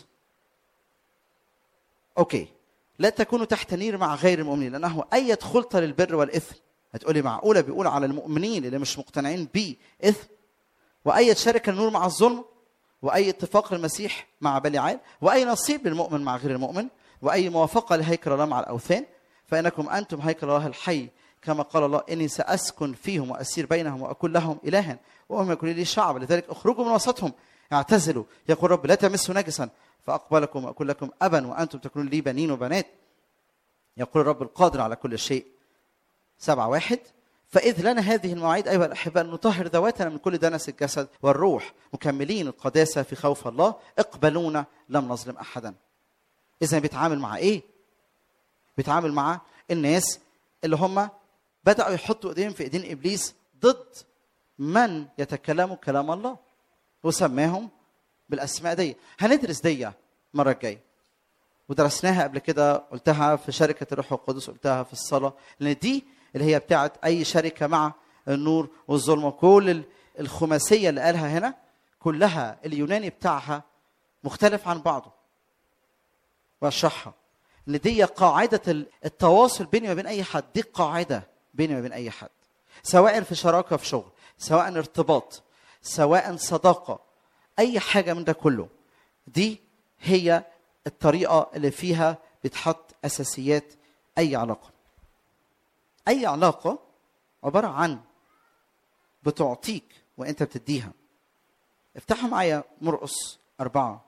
أوكي لا تكونوا تحت نير مع غير المؤمنين لأنه أية خلطة للبر والإثم هتقولي معقولة بيقول على المؤمنين اللي مش مقتنعين بيه إثم وأية شركة النور مع الظلم واي اتفاق المسيح مع بليعال واي نصيب للمؤمن مع غير المؤمن واي موافقه لهيكل الله مع الاوثان فانكم انتم هيكل الله الحي كما قال الله اني ساسكن فيهم واسير بينهم واكون لهم الها وهم يكونوا لي شعب لذلك اخرجوا من وسطهم اعتزلوا يقول رب لا تمسوا نجسا فاقبلكم واكون لكم ابا وانتم تكونون لي بنين وبنات يقول الرب القادر على كل شيء سبعة واحد فإذ لنا هذه المواعيد أيها الأحباء أن نطهر ذواتنا من كل دنس الجسد والروح مكملين القداسة في خوف الله اقبلونا لم نظلم أحدا إذا بيتعامل مع إيه؟ بيتعامل مع الناس اللي هم بدأوا يحطوا إيديهم في إيدين إبليس ضد من يتكلموا كلام الله وسماهم بالأسماء دي هندرس دي المرة الجاية ودرسناها قبل كده قلتها في شركة الروح القدس قلتها في الصلاة لأن دي اللي هي بتاعت أي شركة مع النور والظلمة كل ال- الخماسية اللي قالها هنا كلها اليوناني بتاعها مختلف عن بعضه واشرحها ان دي قاعدة ال- التواصل بيني وبين أي حد دي قاعدة بيني وبين أي حد سواء في شراكة في شغل سواء ارتباط سواء صداقة أي حاجة من ده كله دي هي الطريقة اللي فيها بيتحط اساسيات اي علاقه اي علاقه عباره عن بتعطيك وانت بتديها افتحوا معايا مرقص أربعة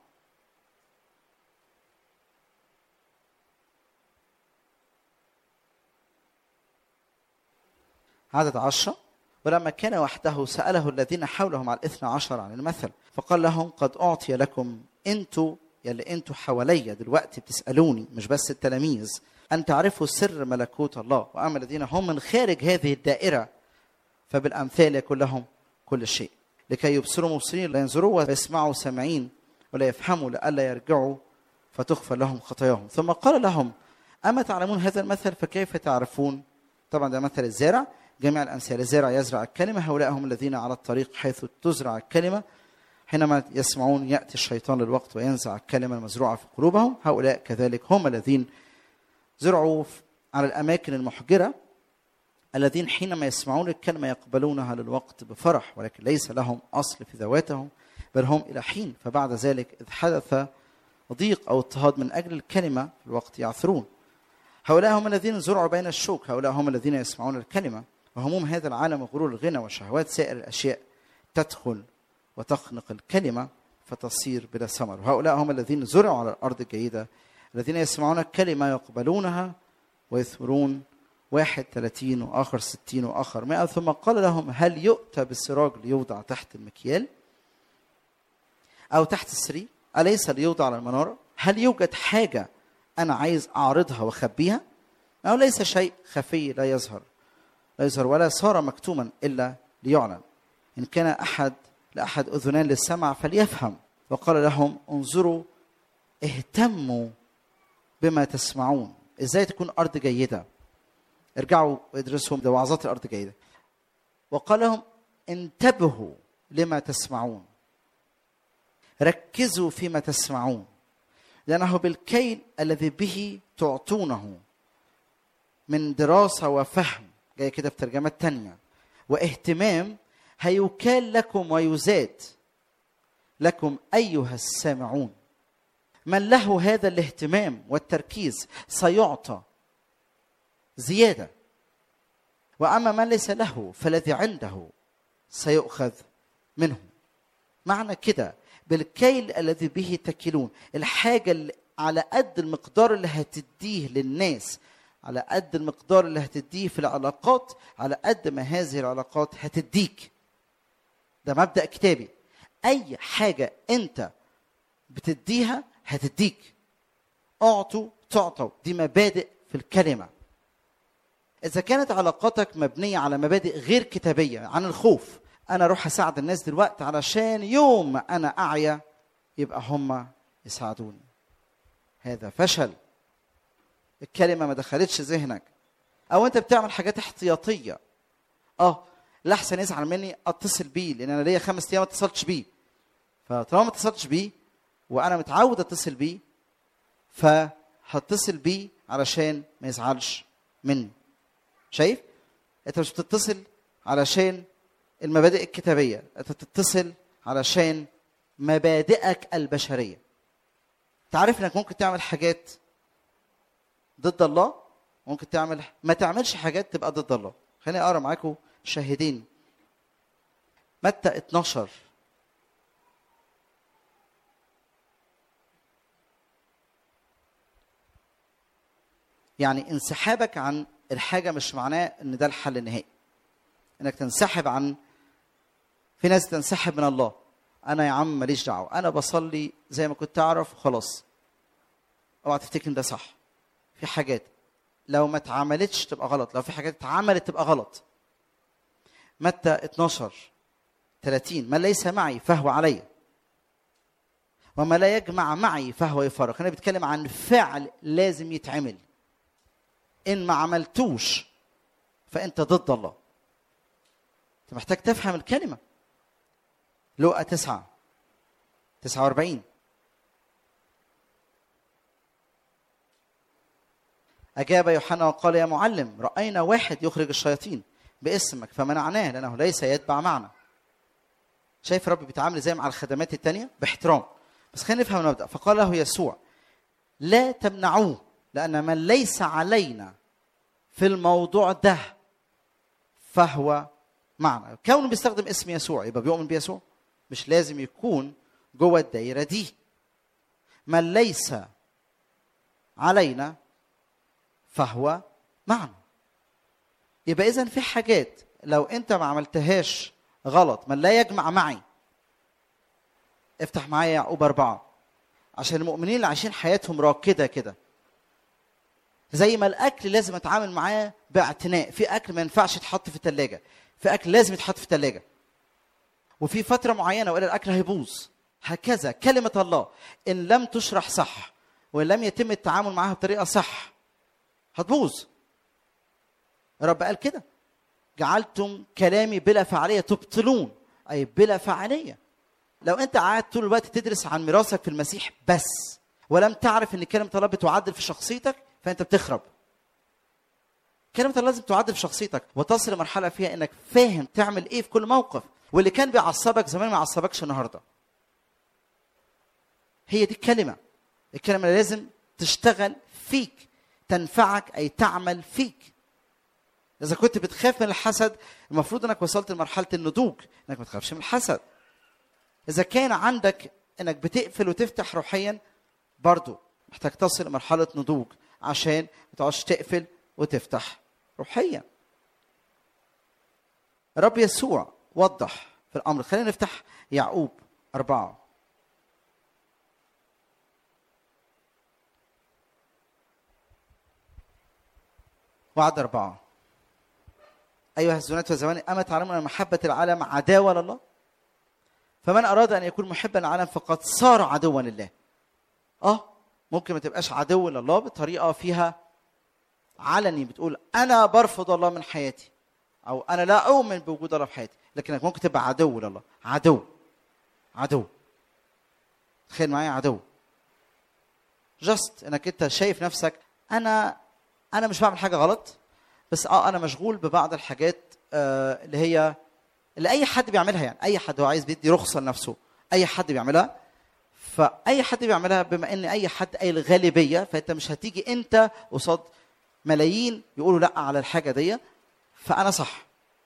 عدد عشرة ولما كان وحده سأله الذين حوله مع الاثنى عشر عن المثل فقال لهم قد أعطي لكم أنتوا يلي أنتوا حواليا دلوقتي بتسألوني مش بس التلاميذ أن تعرفوا سر ملكوت الله وأما الذين هم من خارج هذه الدائرة فبالأمثال يكون لهم كل شيء لكي يبصروا مبصرين لا ينظروا ويسمعوا سامعين ولا يفهموا لئلا يرجعوا فتغفر لهم خطاياهم ثم قال لهم أما تعلمون هذا المثل فكيف تعرفون طبعا ده مثل الزارع جميع الأمثال الزارع يزرع الكلمة هؤلاء هم الذين على الطريق حيث تزرع الكلمة حينما يسمعون يأتي الشيطان للوقت وينزع الكلمة المزروعة في قلوبهم هؤلاء كذلك هم الذين زرعوا على الأماكن المحجرة الذين حينما يسمعون الكلمة يقبلونها للوقت بفرح ولكن ليس لهم أصل في ذواتهم بل هم إلى حين فبعد ذلك إذ حدث ضيق أو اضطهاد من أجل الكلمة في الوقت يعثرون هؤلاء هم الذين زرعوا بين الشوك هؤلاء هم الذين يسمعون الكلمة وهموم هذا العالم وغرور الغنى وشهوات سائر الأشياء تدخل وتخنق الكلمة فتصير بلا ثمر وهؤلاء هم الذين زرعوا على الأرض الجيدة الذين يسمعون الكلمة يقبلونها ويثمرون واحد ثلاثين وآخر ستين وآخر مئة ثم قال لهم هل يؤتى بالسراج ليوضع تحت المكيال أو تحت السري أليس ليوضع على المنارة هل يوجد حاجة أنا عايز أعرضها وأخبيها أو ليس شيء خفي لا يظهر لا يظهر ولا صار مكتوما إلا ليعلن إن كان أحد لأحد أذنان للسمع فليفهم وقال لهم انظروا اهتموا بما تسمعون ازاي تكون ارض جيده ارجعوا وادرسوا ده وعظات الارض جيده وقال لهم انتبهوا لما تسمعون ركزوا فيما تسمعون لانه بالكيل الذي به تعطونه من دراسه وفهم جاي كده في ترجمات تانية واهتمام هيكال لكم ويزاد لكم ايها السامعون من له هذا الاهتمام والتركيز سيعطى زياده واما من ليس له فالذي عنده سيؤخذ منه معنى كده بالكيل الذي به تكلون الحاجه اللي على قد المقدار اللي هتديه للناس على قد المقدار اللي هتديه في العلاقات على قد ما هذه العلاقات هتديك ده مبدا كتابي اي حاجه انت بتديها هتديك اعطوا تعطوا دي مبادئ في الكلمه اذا كانت علاقاتك مبنيه على مبادئ غير كتابيه عن الخوف انا اروح اساعد الناس دلوقتي علشان يوم ما انا اعيا يبقى هم يساعدوني هذا فشل الكلمه ما دخلتش ذهنك او انت بتعمل حاجات احتياطيه اه الاحسن يزعل مني اتصل بيه لان انا ليا خمس ايام ما اتصلتش بيه فطالما ما اتصلتش بيه وانا متعود اتصل بيه فهتصل بيه علشان ما يزعلش مني شايف انت مش بتتصل علشان المبادئ الكتابيه انت بتتصل علشان مبادئك البشريه تعرف انك ممكن تعمل حاجات ضد الله ممكن تعمل ما تعملش حاجات تبقى ضد الله خليني اقرا معاكم شاهدين متى 12 يعني انسحابك عن الحاجة مش معناه ان ده الحل النهائي انك تنسحب عن في ناس تنسحب من الله انا يا عم ماليش دعوه انا بصلي زي ما كنت اعرف خلاص اوعى تفتكر ان ده صح في حاجات لو ما اتعملتش تبقى غلط لو في حاجات اتعملت تبقى غلط متى 12 30 من ليس معي فهو علي وما لا يجمع معي فهو يفرق هنا بيتكلم عن فعل لازم يتعمل ان ما عملتوش فانت ضد الله انت محتاج تفهم الكلمه لقى تسعة تسعة واربعين أجاب يوحنا وقال يا معلم رأينا واحد يخرج الشياطين باسمك فمنعناه لأنه ليس يتبع معنا شايف رب بيتعامل زي مع الخدمات التانية باحترام بس خلينا نفهم المبدأ فقال له يسوع لا تمنعوه لان من ليس علينا في الموضوع ده فهو معنا كونه بيستخدم اسم يسوع يبقى بيؤمن بيسوع مش لازم يكون جوه الدايره دي من ليس علينا فهو معنا يبقى اذا في حاجات لو انت ما عملتهاش غلط من لا يجمع معي افتح معايا يعقوب أربعة عشان المؤمنين اللي عايشين حياتهم راكده كده زي ما الاكل لازم اتعامل معاه باعتناء في اكل ما ينفعش يتحط في الثلاجه في اكل لازم يتحط في الثلاجه وفي فتره معينه والا الاكل هيبوظ هكذا كلمه الله ان لم تشرح صح وان لم يتم التعامل معها بطريقه صح هتبوظ رب قال كده جعلتم كلامي بلا فعاليه تبطلون اي بلا فعاليه لو انت قاعد طول الوقت تدرس عن ميراثك في المسيح بس ولم تعرف ان كلمه الله بتعدل في شخصيتك فانت بتخرب كلمه الله لازم تعدل في شخصيتك وتصل لمرحله فيها انك فاهم تعمل ايه في كل موقف واللي كان بيعصبك زمان ما يعصبكش النهارده هي دي الكلمه الكلمه اللي لازم تشتغل فيك تنفعك اي تعمل فيك اذا كنت بتخاف من الحسد المفروض انك وصلت لمرحله النضوج انك ما تخافش من الحسد اذا كان عندك انك بتقفل وتفتح روحيا برضو محتاج تصل لمرحله نضوج عشان ما تقعدش تقفل وتفتح روحيا رب يسوع وضح في الامر خلينا نفتح يعقوب أربعة وعد أربعة أيها الزنات والزواني أما تعلمون أن محبة العالم عداوة لله فمن أراد أن يكون محبا للعالم فقد صار عدوا لله اه ممكن ما تبقاش عدو لله بطريقه فيها علني بتقول انا برفض الله من حياتي او انا لا اؤمن بوجود الله في حياتي لكنك ممكن تبقى عدو لله عدو عدو تخيل معايا عدو جاست انك انت شايف نفسك انا انا مش بعمل حاجه غلط بس اه انا مشغول ببعض الحاجات آه اللي هي اللي اي حد بيعملها يعني اي حد هو عايز بيدي رخصه لنفسه اي حد بيعملها فاي حد بيعملها بما ان اي حد اي الغالبيه فانت مش هتيجي انت قصاد ملايين يقولوا لا على الحاجه دي فانا صح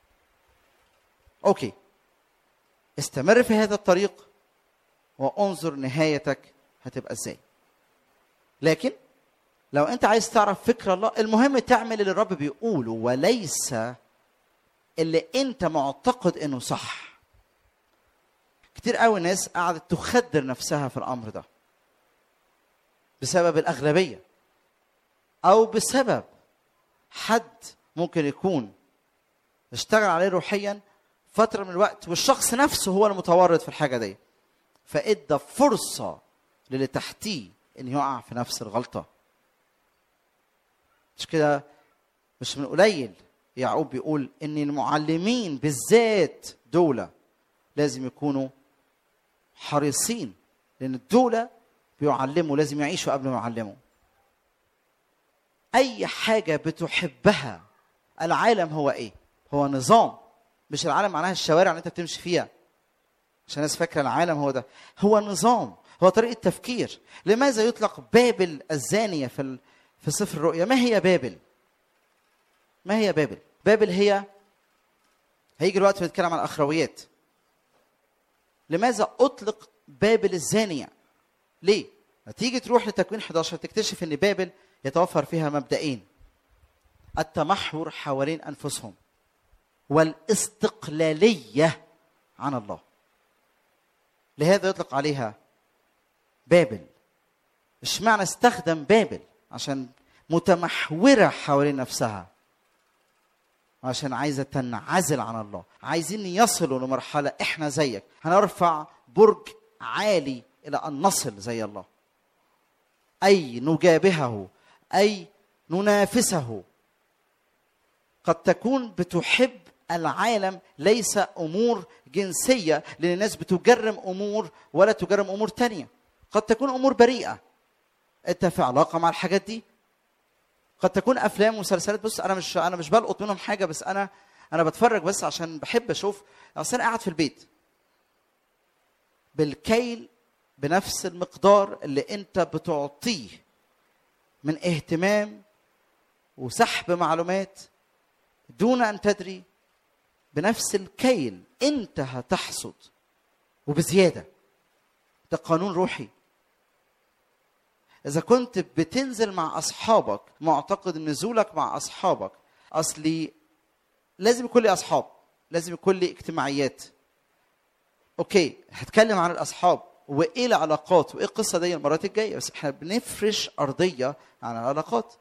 اوكي استمر في هذا الطريق وانظر نهايتك هتبقى ازاي لكن لو انت عايز تعرف فكر الله المهم تعمل اللي الرب بيقوله وليس اللي انت معتقد انه صح كتير قوي ناس قعدت تخدر نفسها في الامر ده بسبب الاغلبيه او بسبب حد ممكن يكون اشتغل عليه روحيا فتره من الوقت والشخص نفسه هو المتورط في الحاجه دي فادى فرصه للي تحتيه ان يقع في نفس الغلطه مش كده مش من قليل يعقوب بيقول ان المعلمين بالذات دول لازم يكونوا حريصين لان دول بيعلموا لازم يعيشوا قبل ما يعلموا اي حاجه بتحبها العالم هو ايه هو نظام مش العالم معناها الشوارع اللي انت بتمشي فيها عشان الناس فاكره العالم هو ده هو نظام هو طريقه تفكير لماذا يطلق بابل الزانيه في ال... في سفر الرؤيا ما هي بابل ما هي بابل بابل هي هيجي الوقت بنتكلم عن الاخرويات لماذا اطلق بابل الزانيه ليه هتيجي تروح لتكوين 11 تكتشف ان بابل يتوفر فيها مبدئين التمحور حوالين انفسهم والاستقلاليه عن الله لهذا يطلق عليها بابل اشمعنى استخدم بابل عشان متمحوره حوالين نفسها عشان عايزه تنعزل عن الله عايزين يصلوا لمرحله احنا زيك هنرفع برج عالي الى ان نصل زي الله اي نجابهه اي ننافسه قد تكون بتحب العالم ليس امور جنسيه لان الناس بتجرم امور ولا تجرم امور تانية قد تكون امور بريئه انت في علاقه مع الحاجات دي قد تكون افلام ومسلسلات بص انا مش انا مش بلقط منهم حاجه بس انا انا بتفرج بس عشان بحب اشوف اصل انا قاعد في البيت بالكيل بنفس المقدار اللي انت بتعطيه من اهتمام وسحب معلومات دون ان تدري بنفس الكيل انت هتحصد وبزياده ده قانون روحي اذا كنت بتنزل مع اصحابك معتقد ان نزولك مع اصحابك اصلي لازم يكون لي اصحاب لازم يكون لي اجتماعيات اوكي هتكلم عن الاصحاب وايه العلاقات وايه القصه دي المرات الجايه بس احنا بنفرش ارضيه عن العلاقات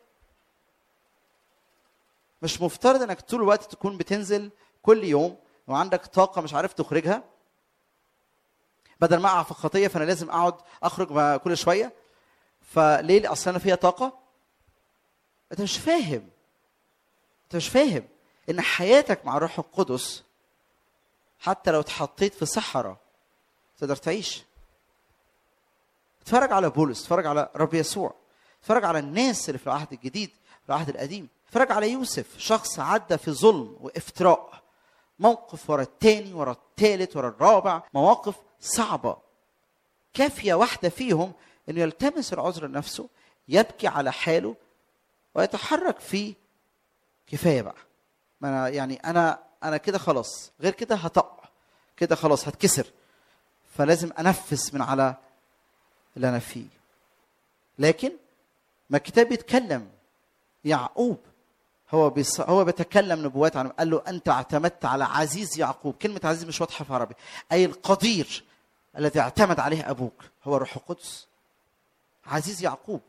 مش مفترض انك طول الوقت تكون بتنزل كل يوم وعندك طاقه مش عارف تخرجها بدل ما اقع في خطيه فانا لازم اقعد اخرج كل شويه فليه اصل انا فيها طاقه انت مش فاهم انت مش فاهم ان حياتك مع الروح القدس حتى لو اتحطيت في صحراء تقدر تعيش اتفرج على بولس اتفرج على رب يسوع اتفرج على الناس اللي في العهد الجديد في العهد القديم اتفرج على يوسف شخص عدى في ظلم وافتراء موقف ورا التاني ورا التالت ورا الرابع مواقف صعبة كافية واحدة فيهم انه يلتمس العذر لنفسه يبكي على حاله ويتحرك في كفاية بقى ما أنا يعني انا انا كده خلاص غير كده هطق كده خلاص هتكسر فلازم انفس من على اللي انا فيه لكن ما الكتاب بيتكلم يعقوب هو بيص... هو بيتكلم نبوات عنه قال له انت اعتمدت على عزيز يعقوب كلمه عزيز مش واضحه في عربي اي القدير الذي اعتمد عليه ابوك هو الروح القدس عزيز يعقوب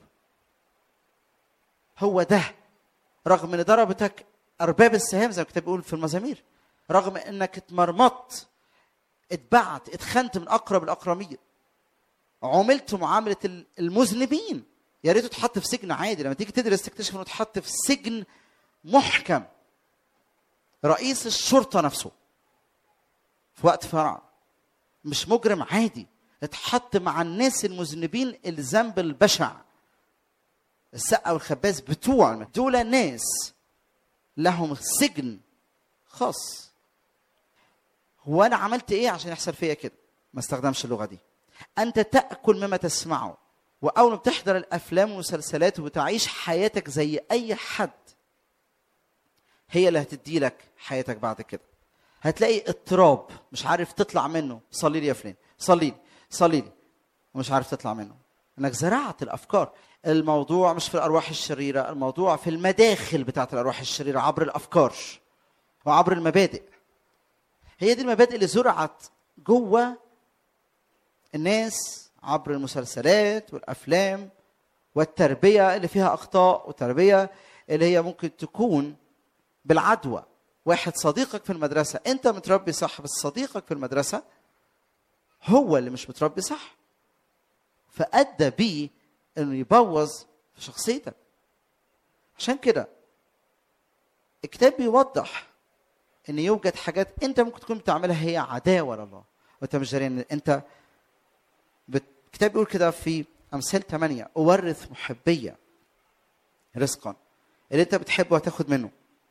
هو ده رغم ان ضربتك ارباب السهام زي ما الكتاب بيقول في المزامير رغم انك اتمرمطت اتبعت اتخنت من اقرب الاقرمين عملت معامله المذنبين يا ريته اتحط في سجن عادي لما تيجي تدرس تكتشف انه اتحط في سجن محكم رئيس الشرطه نفسه في وقت فرع مش مجرم عادي اتحط مع الناس المذنبين الذنب البشع السقا والخباز بتوع دول ناس لهم سجن خاص هو انا عملت ايه عشان يحصل فيا كده ما استخدمش اللغه دي انت تاكل مما تسمعه واول ما بتحضر الافلام والمسلسلات وبتعيش حياتك زي اي حد هي اللي هتدي لك حياتك بعد كده هتلاقي اضطراب مش عارف تطلع منه صلي لي يا فلان صلي لي صلي لي ومش عارف تطلع منه انك زرعت الافكار الموضوع مش في الارواح الشريره الموضوع في المداخل بتاعت الارواح الشريره عبر الافكار وعبر المبادئ هي دي المبادئ اللي زرعت جوه الناس عبر المسلسلات والافلام والتربيه اللي فيها اخطاء وتربيه اللي هي ممكن تكون بالعدوى واحد صديقك في المدرسه انت متربي صح بس صديقك في المدرسه هو اللي مش متربي صح فادى بيه انه يبوظ في شخصيتك عشان كده الكتاب بيوضح ان يوجد حاجات انت ممكن تكون بتعملها هي عداوه لله وانت مش داري ان انت الكتاب بيقول كده في امثال 8 اورث محبيه رزقا اللي انت بتحبه هتاخد منه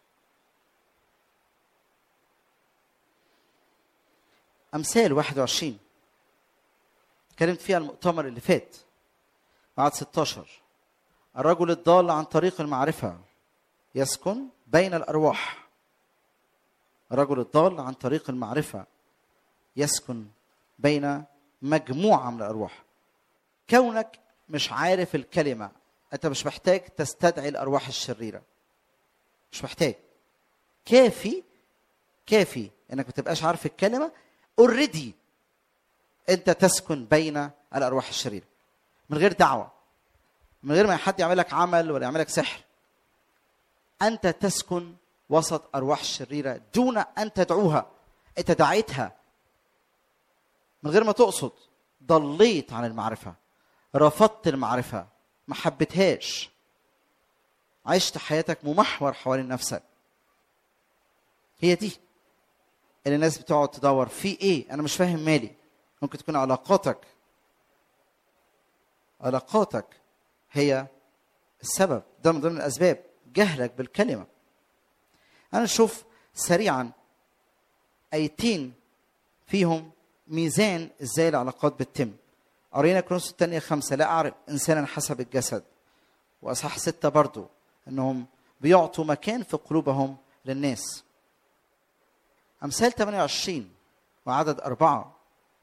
امثال 21 اتكلمت فيها المؤتمر اللي فات بعد 16 الرجل الضال عن طريق المعرفه يسكن بين الارواح الرجل الضال عن طريق المعرفه يسكن بين مجموعه من الارواح كونك مش عارف الكلمه انت مش محتاج تستدعي الارواح الشريره مش محتاج كافي كافي انك ما تبقاش عارف الكلمه اوريدي انت تسكن بين الارواح الشريره من غير دعوه من غير ما حد يعمل لك عمل ولا يعمل لك سحر انت تسكن وسط ارواح شريره دون ان تدعوها انت دعيتها من غير ما تقصد ضليت عن المعرفه رفضت المعرفه ما حبيتهاش عشت حياتك ممحور حوالين نفسك هي دي اللي الناس بتقعد تدور في ايه انا مش فاهم مالي ممكن تكون علاقاتك علاقاتك هي السبب ده من ضمن الاسباب جهلك بالكلمه انا اشوف سريعا ايتين فيهم ميزان ازاي العلاقات بتتم قرينا كرونس الثانية خمسة لا أعرف إنسانا حسب الجسد واصحاح ستة برضو انهم بيعطوا مكان في قلوبهم للناس امثال 28 وعدد أربعة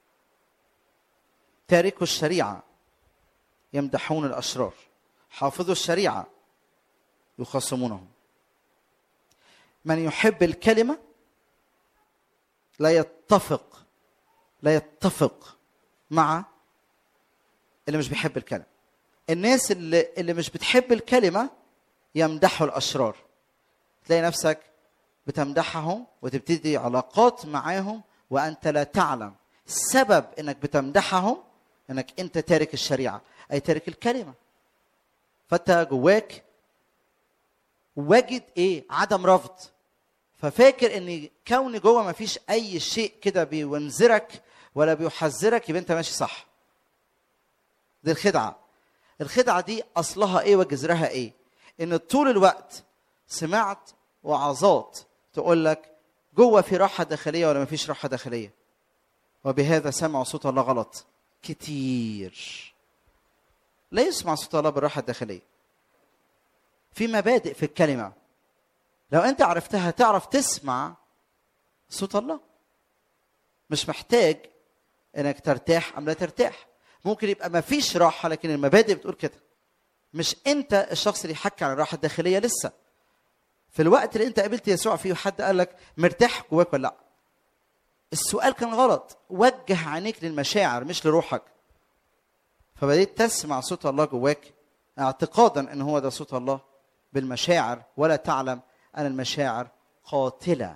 تاركوا الشريعة يمدحون الأشرار حافظوا الشريعة يخاصمونهم من يحب الكلمة لا يتفق لا يتفق مع اللي مش بيحب الكلمة الناس اللي اللي مش بتحب الكلمة يمدحوا الأشرار تلاقي نفسك بتمدحهم وتبتدي علاقات معاهم وأنت لا تعلم سبب إنك بتمدحهم إنك أنت تارك الشريعة أي تارك الكلمة فأنت جواك واجد إيه عدم رفض ففاكر ان كون جوه ما فيش اي شيء كده بينذرك ولا بيحذرك يبقى انت ماشي صح دي الخدعه الخدعه دي اصلها ايه وجذرها ايه ان طول الوقت سمعت وعظات تقول لك جوه في راحه داخليه ولا ما فيش راحه داخليه وبهذا سمعوا صوت الله غلط كتير لا يسمع صوت الله بالراحه الداخليه في مبادئ في الكلمه لو انت عرفتها تعرف تسمع صوت الله مش محتاج انك ترتاح ام لا ترتاح ممكن يبقى ما فيش راحه لكن المبادئ بتقول كده مش انت الشخص اللي يحكي عن الراحه الداخليه لسه في الوقت اللي انت قابلت يسوع فيه حد قال لك مرتاح جواك ولا لا السؤال كان غلط وجه عينيك للمشاعر مش لروحك فبديت تسمع صوت الله جواك اعتقادا ان هو ده صوت الله بالمشاعر ولا تعلم ان المشاعر قاتله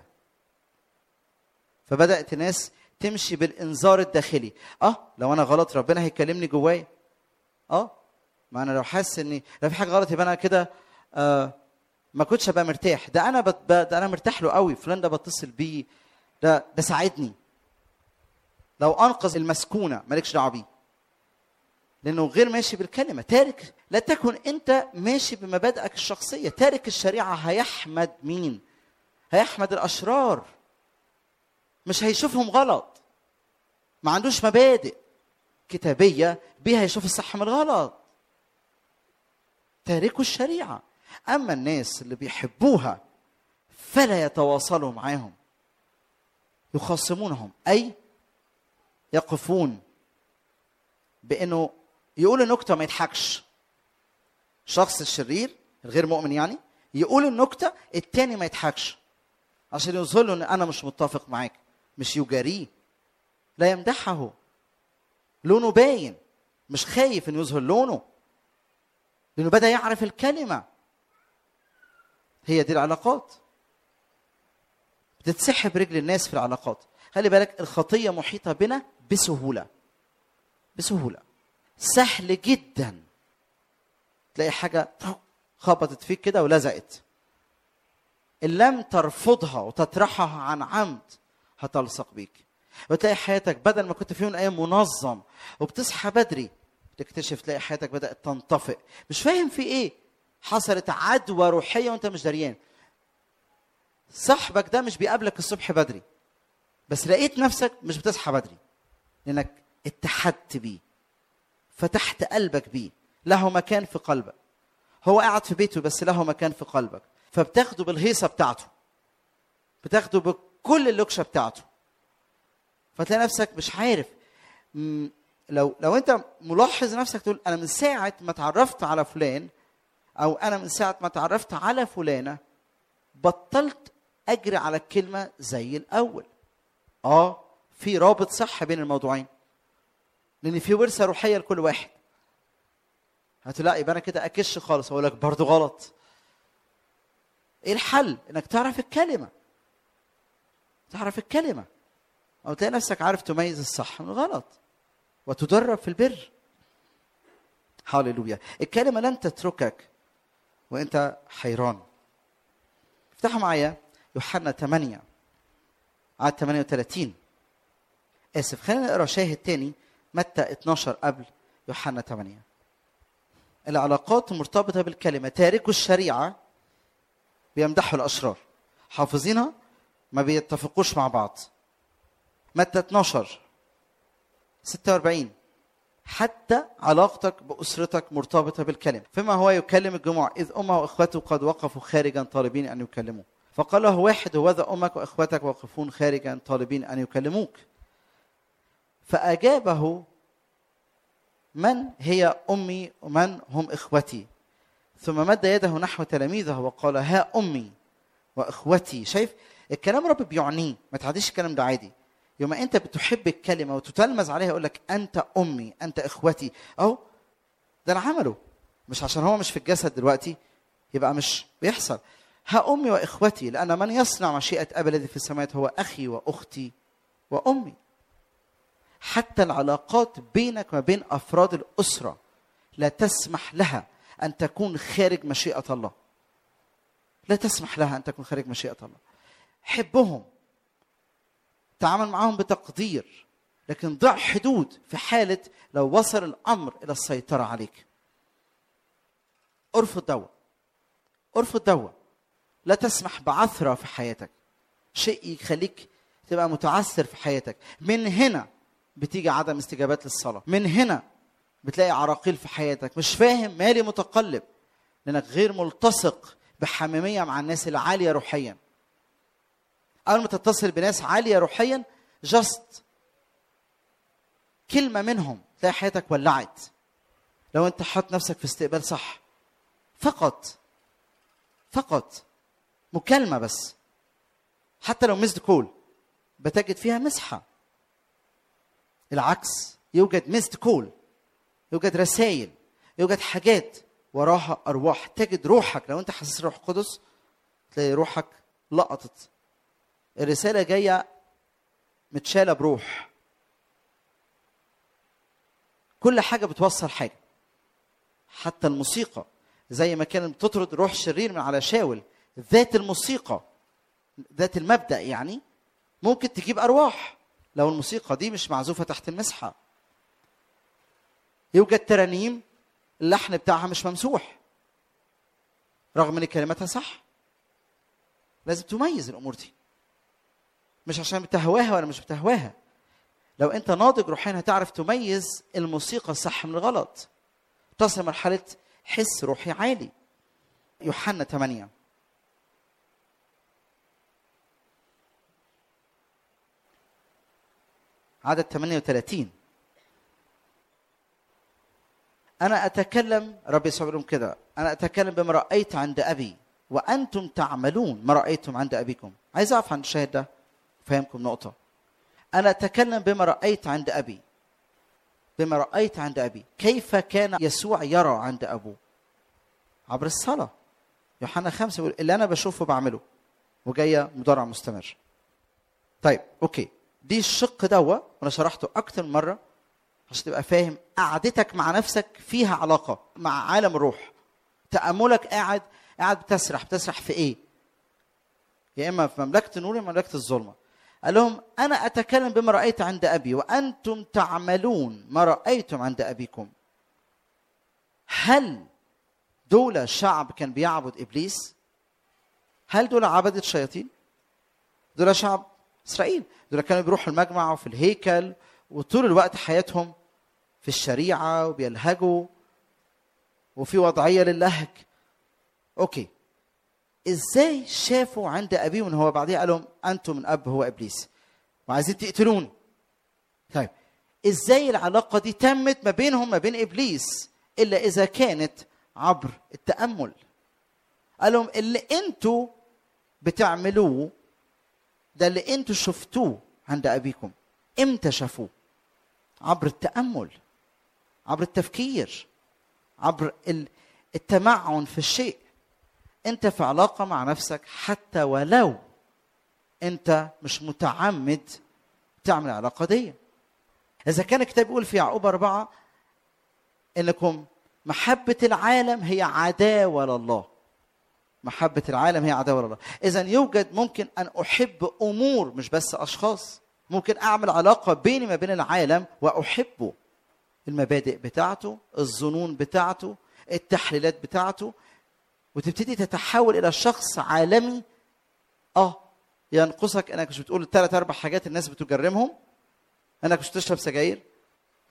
فبدات الناس تمشي بالانذار الداخلي اه لو انا غلط ربنا هيكلمني جوايا اه ما انا لو حاسس اني لو في حاجه غلط يبقى انا كده آه ما كنتش ابقى مرتاح ده انا بت... ده انا مرتاح له قوي فلان ده بتصل بيه ده ده ساعدني لو انقذ المسكونه مالكش دعوه بيه لانه غير ماشي بالكلمه تارك لا تكن انت ماشي بمبادئك الشخصيه تارك الشريعه هيحمد مين هيحمد الاشرار مش هيشوفهم غلط ما عندوش مبادئ كتابيه بيها يشوف الصح من الغلط تاركوا الشريعه اما الناس اللي بيحبوها فلا يتواصلوا معاهم يخاصمونهم اي يقفون بانه يقول النكته ما يضحكش الشخص الشرير الغير مؤمن يعني يقول النكته التاني ما يضحكش عشان يظهر له ان انا مش متفق معاك مش يجاريه لا يمدحه لونه باين مش خايف انه يظهر لونه لانه بدا يعرف الكلمه هي دي العلاقات بتتسحب رجل الناس في العلاقات خلي بالك الخطيه محيطه بنا بسهوله بسهوله سهل جدا تلاقي حاجه خبطت فيك كده ولزقت ان لم ترفضها وتطرحها عن عمد هتلصق بيك وتلاقي حياتك بدل ما كنت في يوم من الايام منظم وبتصحى بدري تكتشف تلاقي حياتك بدات تنطفئ مش فاهم في ايه حصلت عدوى روحيه وانت مش دريان صاحبك ده مش بيقابلك الصبح بدري بس لقيت نفسك مش بتصحى بدري لانك اتحدت بيه فتحت قلبك بيه له مكان في قلبك هو قاعد في بيته بس له مكان في قلبك فبتاخده بالهيصه بتاعته بتاخده بكل اللكشه بتاعته فتلاقي نفسك مش عارف م- لو لو انت ملاحظ نفسك تقول انا من ساعه ما اتعرفت على فلان او انا من ساعه ما اتعرفت على فلانه بطلت اجري على الكلمه زي الاول اه في رابط صح بين الموضوعين لان في ورثه روحيه لكل واحد هتلاقي يبقى انا كده اكش خالص اقول لك برضه غلط ايه الحل انك تعرف الكلمه تعرف الكلمه او تلاقي نفسك عارف تميز الصح من الغلط وتدرب في البر هاليلويا الكلمه لن تتركك وانت حيران افتحوا معايا يوحنا 8 عدد 38 اسف خلينا نقرا شاهد تاني متى 12 قبل يوحنا 8 العلاقات مرتبطه بالكلمه تاركوا الشريعه بيمدحوا الاشرار حافظينها ما بيتفقوش مع بعض متى 12 46 حتى علاقتك بأسرتك مرتبطة بالكلمة فيما هو يكلم الجموع إذ أمه وإخوته قد وقفوا خارجا طالبين أن يكلموه فقال له واحد هوذا أمك وإخوتك واقفون خارجا طالبين أن يكلموك فأجابه من هي أمي ومن هم إخوتي ثم مد يده نحو تلاميذه وقال ها أمي وإخوتي شايف الكلام رب بيعنيه ما تعديش الكلام ده عادي يوم انت بتحب الكلمه وتتلمذ عليها يقول لك انت امي انت اخوتي اهو ده انا عمله مش عشان هو مش في الجسد دلوقتي يبقى مش بيحصل ها امي واخوتي لان من يصنع مشيئه ابي الذي في السماوات هو اخي واختي وامي حتى العلاقات بينك وما بين افراد الاسره لا تسمح لها ان تكون خارج مشيئه الله لا تسمح لها ان تكون خارج مشيئه الله حبهم تعامل معهم بتقدير لكن ضع حدود في حالة لو وصل الأمر إلى السيطرة عليك ارفض دواء ارفض دواء لا تسمح بعثرة في حياتك شيء يخليك تبقى متعثر في حياتك من هنا بتيجي عدم استجابات للصلاة من هنا بتلاقي عراقيل في حياتك مش فاهم مالي متقلب لأنك غير ملتصق بحميمية مع الناس العالية روحيا اول ما تتصل بناس عاليه روحيا جاست كلمه منهم تلاقي حياتك ولعت لو انت حاط نفسك في استقبال صح فقط فقط مكالمه بس حتى لو مسد كول بتجد فيها مسحه العكس يوجد مسد كول يوجد رسائل يوجد حاجات وراها ارواح تجد روحك لو انت حاسس روح قدس تلاقي روحك لقطت الرسالة جاية متشالة بروح كل حاجة بتوصل حاجة حتى الموسيقى زي ما كانت بتطرد روح شرير من على شاول ذات الموسيقى ذات المبدأ يعني ممكن تجيب أرواح لو الموسيقى دي مش معزوفة تحت المسحة يوجد ترانيم اللحن بتاعها مش ممسوح رغم ان كلماتها صح لازم تميز الامور دي مش عشان بتهواها ولا مش بتهواها لو انت ناضج روحيا هتعرف تميز الموسيقى الصح من الغلط تصل مرحلة حس روحي عالي يوحنا 8 عدد 38 أنا أتكلم رب يسوع لهم كده أنا أتكلم بما رأيت عند أبي وأنتم تعملون ما رأيتم عند أبيكم عايز أعرف عن الشاهد ده فهمكم نقطة أنا أتكلم بما رأيت عند أبي بما رأيت عند أبي كيف كان يسوع يرى عند أبوه عبر الصلاة يوحنا خمسة يقول اللي أنا بشوفه بعمله وجاية مضارع مستمر طيب أوكي دي الشق دوا وأنا شرحته أكتر من مرة عشان تبقى فاهم قعدتك مع نفسك فيها علاقة مع عالم الروح تأملك قاعد قاعد بتسرح بتسرح في إيه يا إما في مملكة النور يا مملكة الظلمة قال لهم انا اتكلم بما رايت عند ابي وانتم تعملون ما رايتم عند ابيكم هل دول شعب كان بيعبد ابليس هل دول عبدة شياطين دول شعب اسرائيل دول كانوا بيروحوا المجمع وفي الهيكل وطول الوقت حياتهم في الشريعه وبيلهجوا وفي وضعيه للهج اوكي ازاي شافوا عند ابيهم ان هو بعدين قال لهم انتم من اب هو ابليس وعايزين تقتلوني طيب ازاي العلاقه دي تمت ما بينهم ما بين ابليس الا اذا كانت عبر التامل قال لهم اللي انتوا بتعملوه ده اللي انتوا شفتوه عند ابيكم امتى شافوه عبر التامل عبر التفكير عبر التمعن في الشيء انت في علاقه مع نفسك حتى ولو انت مش متعمد تعمل العلاقه دي اذا كان الكتاب يقول في يعقوب أربعة انكم محبه العالم هي عداوه لله محبه العالم هي عداوه لله اذا يوجد ممكن ان احب امور مش بس اشخاص ممكن اعمل علاقه بيني ما بين العالم واحبه المبادئ بتاعته الظنون بتاعته التحليلات بتاعته وتبتدي تتحول الى شخص عالمي اه ينقصك انك مش بتقول ثلاث اربع حاجات الناس بتجرمهم انك مش بتشرب سجاير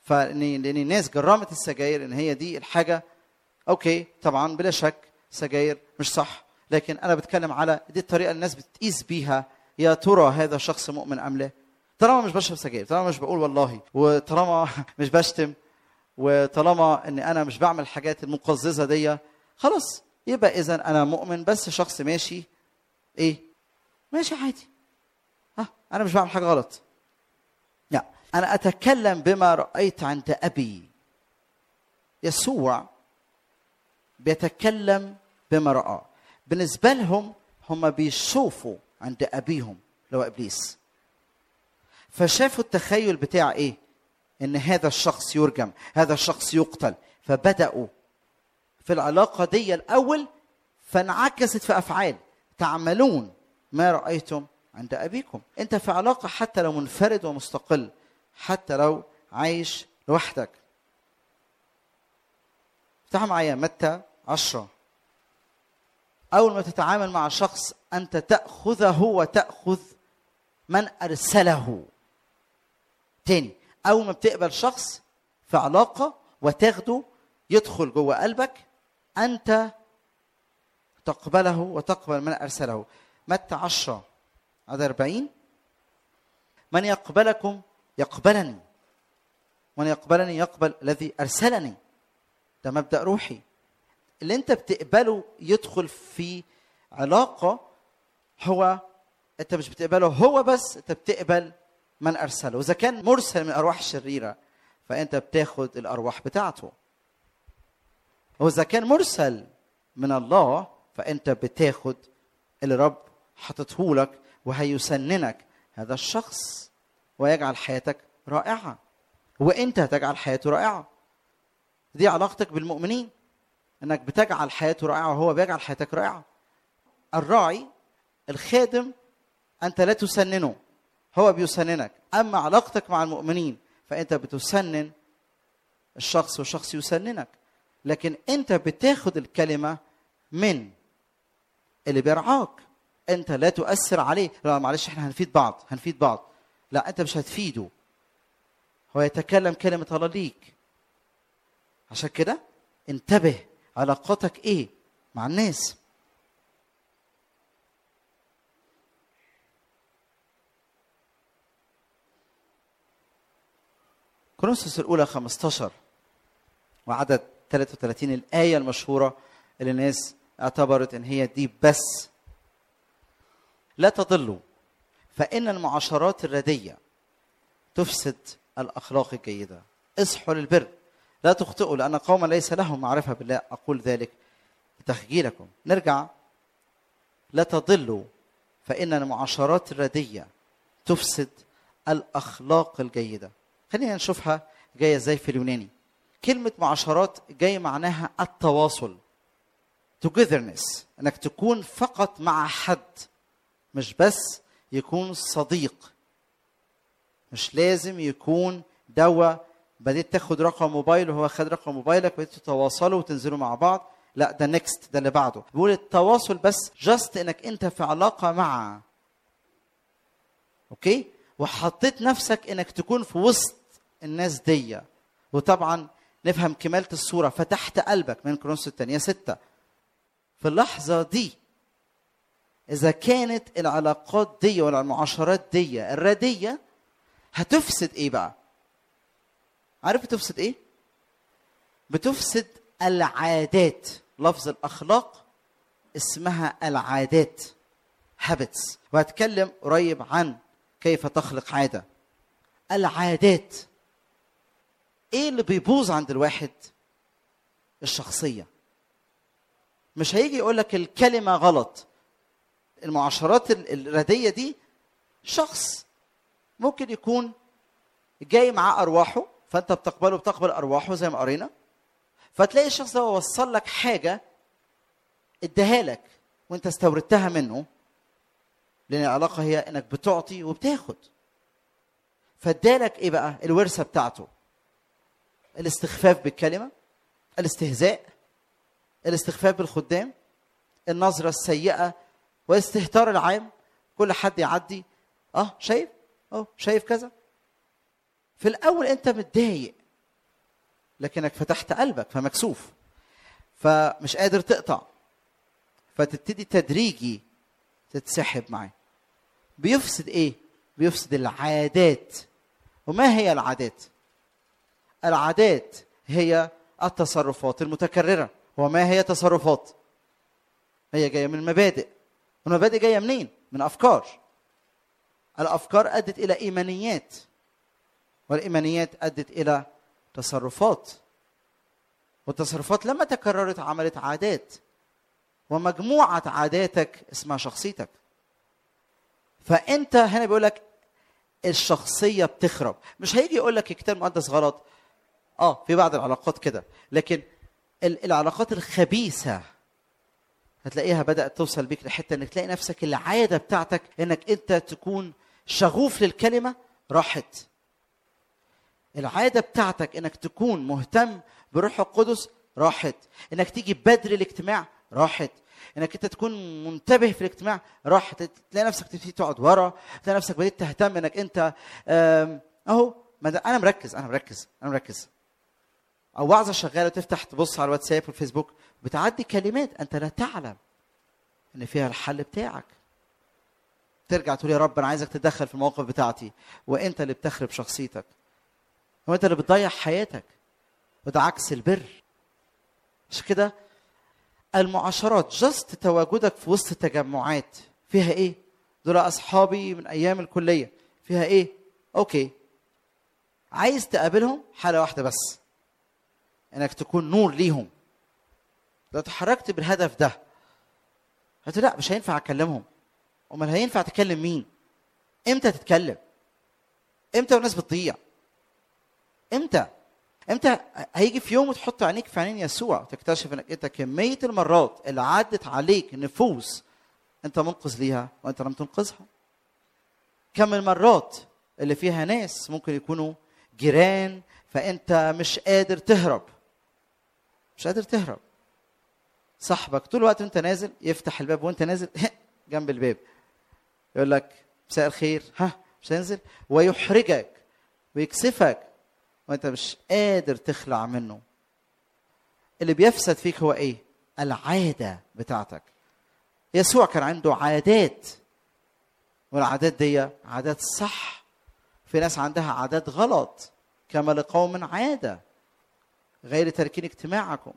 فلان لان الناس جرمت السجاير ان هي دي الحاجه اوكي طبعا بلا شك سجاير مش صح لكن انا بتكلم على دي الطريقه اللي الناس بتقيس بيها يا ترى هذا شخص مؤمن ام لا طالما مش بشرب سجاير طالما مش بقول والله وطالما مش بشتم وطالما ان انا مش بعمل الحاجات المقززه دي خلاص يبقى اذا انا مؤمن بس شخص ماشي ايه ماشي عادي ها انا مش بعمل حاجه غلط لا انا اتكلم بما رايت عند ابي يسوع بيتكلم بما راى بالنسبه لهم هم بيشوفوا عند ابيهم اللي هو ابليس فشافوا التخيل بتاع ايه ان هذا الشخص يرجم هذا الشخص يقتل فبداوا في العلاقه دي الاول فانعكست في افعال تعملون ما رايتم عند ابيكم انت في علاقه حتى لو منفرد ومستقل حتى لو عايش لوحدك افتحوا معايا متى عشرة أول ما تتعامل مع شخص أنت تأخذه وتأخذ من أرسله تاني أول ما بتقبل شخص في علاقة وتاخده يدخل جوه قلبك أنت تقبله وتقبل من أرسله متى عشرة عدد أربعين من يقبلكم يقبلني من يقبلني يقبل الذي أرسلني ده مبدأ روحي اللي انت بتقبله يدخل في علاقة هو انت مش بتقبله هو بس انت بتقبل من ارسله واذا كان مرسل من الارواح الشريره فانت بتاخد الارواح بتاعته واذا كان مرسل من الله فانت بتاخد اللي رب حاطته لك وهيسننك هذا الشخص ويجعل حياتك رائعه وانت هتجعل حياته رائعه دي علاقتك بالمؤمنين انك بتجعل حياته رائعه وهو بيجعل حياتك رائعه الراعي الخادم انت لا تسننه هو بيسننك اما علاقتك مع المؤمنين فانت بتسنن الشخص والشخص يسننك لكن انت بتاخد الكلمه من اللي بيرعاك انت لا تؤثر عليه لا معلش احنا هنفيد بعض هنفيد بعض لا انت مش هتفيده هو يتكلم كلمه الله ليك عشان كده انتبه علاقاتك ايه مع الناس كورنثوس الأولى 15 وعدد 33 الآية المشهورة اللي الناس اعتبرت إن هي دي بس لا تضلوا فإن المعاشرات الردية تفسد الأخلاق الجيدة اصحوا للبر لا تخطئوا لأن قوما ليس لهم معرفة بالله أقول ذلك لتخجيلكم نرجع لا تضلوا فإن المعاشرات الردية تفسد الأخلاق الجيدة خلينا نشوفها جايه ازاي في اليوناني كلمه معاشرات جاي معناها التواصل togetherness انك تكون فقط مع حد مش بس يكون صديق مش لازم يكون دواء بديت تاخد رقم موبايل وهو خد رقم موبايلك بديتوا تتواصلوا وتنزلوا مع بعض لا ده نيكست ده اللي بعده بيقول التواصل بس جاست انك انت في علاقه مع اوكي وحطيت نفسك انك تكون في وسط الناس دي وطبعا نفهم كمالة الصورة فتحت قلبك من كرونس الثانية ستة في اللحظة دي إذا كانت العلاقات دي ولا المعاشرات دي الردية هتفسد إيه بقى؟ عارف بتفسد إيه؟ بتفسد العادات لفظ الأخلاق اسمها العادات habits وهتكلم قريب عن كيف تخلق عادة العادات ايه اللي بيبوظ عند الواحد الشخصيه مش هيجي يقول لك الكلمه غلط المعاشرات الرديه دي شخص ممكن يكون جاي معاه ارواحه فانت بتقبله بتقبل ارواحه زي ما قرينا فتلاقي الشخص ده وصل لك حاجه اداها لك وانت استوردتها منه لان العلاقه هي انك بتعطي وبتاخد فادالك ايه بقى الورثه بتاعته الاستخفاف بالكلمه الاستهزاء الاستخفاف بالخدام النظره السيئه والاستهتار العام كل حد يعدي اه شايف اه شايف كذا في الاول انت متضايق لكنك فتحت قلبك فمكسوف فمش قادر تقطع فتبتدي تدريجي تتسحب معاه بيفسد ايه بيفسد العادات وما هي العادات العادات هي التصرفات المتكرره وما هي تصرفات هي جايه من المبادئ والمبادئ جايه منين من افكار الافكار ادت الى ايمانيات والايمانيات ادت الى تصرفات والتصرفات لما تكررت عملت عادات ومجموعه عاداتك اسمها شخصيتك فانت هنا بيقول لك الشخصيه بتخرب مش هيجي يقول لك الكتاب المقدس غلط اه في بعض العلاقات كده لكن ال- العلاقات الخبيثه هتلاقيها بدات توصل بيك لحته انك تلاقي نفسك العاده بتاعتك انك انت تكون شغوف للكلمه راحت العاده بتاعتك انك تكون مهتم بروح القدس راحت انك تيجي بدري الاجتماع راحت انك انت تكون منتبه في الاجتماع راحت تلاقي نفسك تبتدي تقعد ورا تلاقي نفسك بديت تهتم انك انت آم، اهو ما ده- انا مركز انا مركز انا مركز او وعظه شغاله تفتح تبص على الواتساب والفيسبوك بتعدي كلمات انت لا تعلم ان فيها الحل بتاعك ترجع تقول يا رب انا عايزك تتدخل في المواقف بتاعتي وانت اللي بتخرب شخصيتك وانت اللي بتضيع حياتك وده عكس البر مش كده المعاشرات جست تواجدك في وسط تجمعات فيها ايه دول اصحابي من ايام الكليه فيها ايه اوكي عايز تقابلهم حاله واحده بس انك تكون نور ليهم لو تحركت بالهدف ده هتقول لا مش هينفع اكلمهم امال هينفع تكلم مين امتى تتكلم امتى والناس بتضيع امتى امتى هيجي في يوم وتحط عينيك في عينين يسوع تكتشف انك انت كميه المرات اللي عدت عليك نفوس انت منقذ ليها وانت لم تنقذها كم المرات اللي فيها ناس ممكن يكونوا جيران فانت مش قادر تهرب مش قادر تهرب صاحبك طول الوقت وانت نازل يفتح الباب وانت نازل جنب الباب يقول لك مساء الخير ها مش هنزل ويحرجك ويكسفك وانت مش قادر تخلع منه اللي بيفسد فيك هو ايه العاده بتاعتك يسوع كان عنده عادات والعادات دي عادات صح في ناس عندها عادات غلط كما لقوم عاده غير تاركين اجتماعكم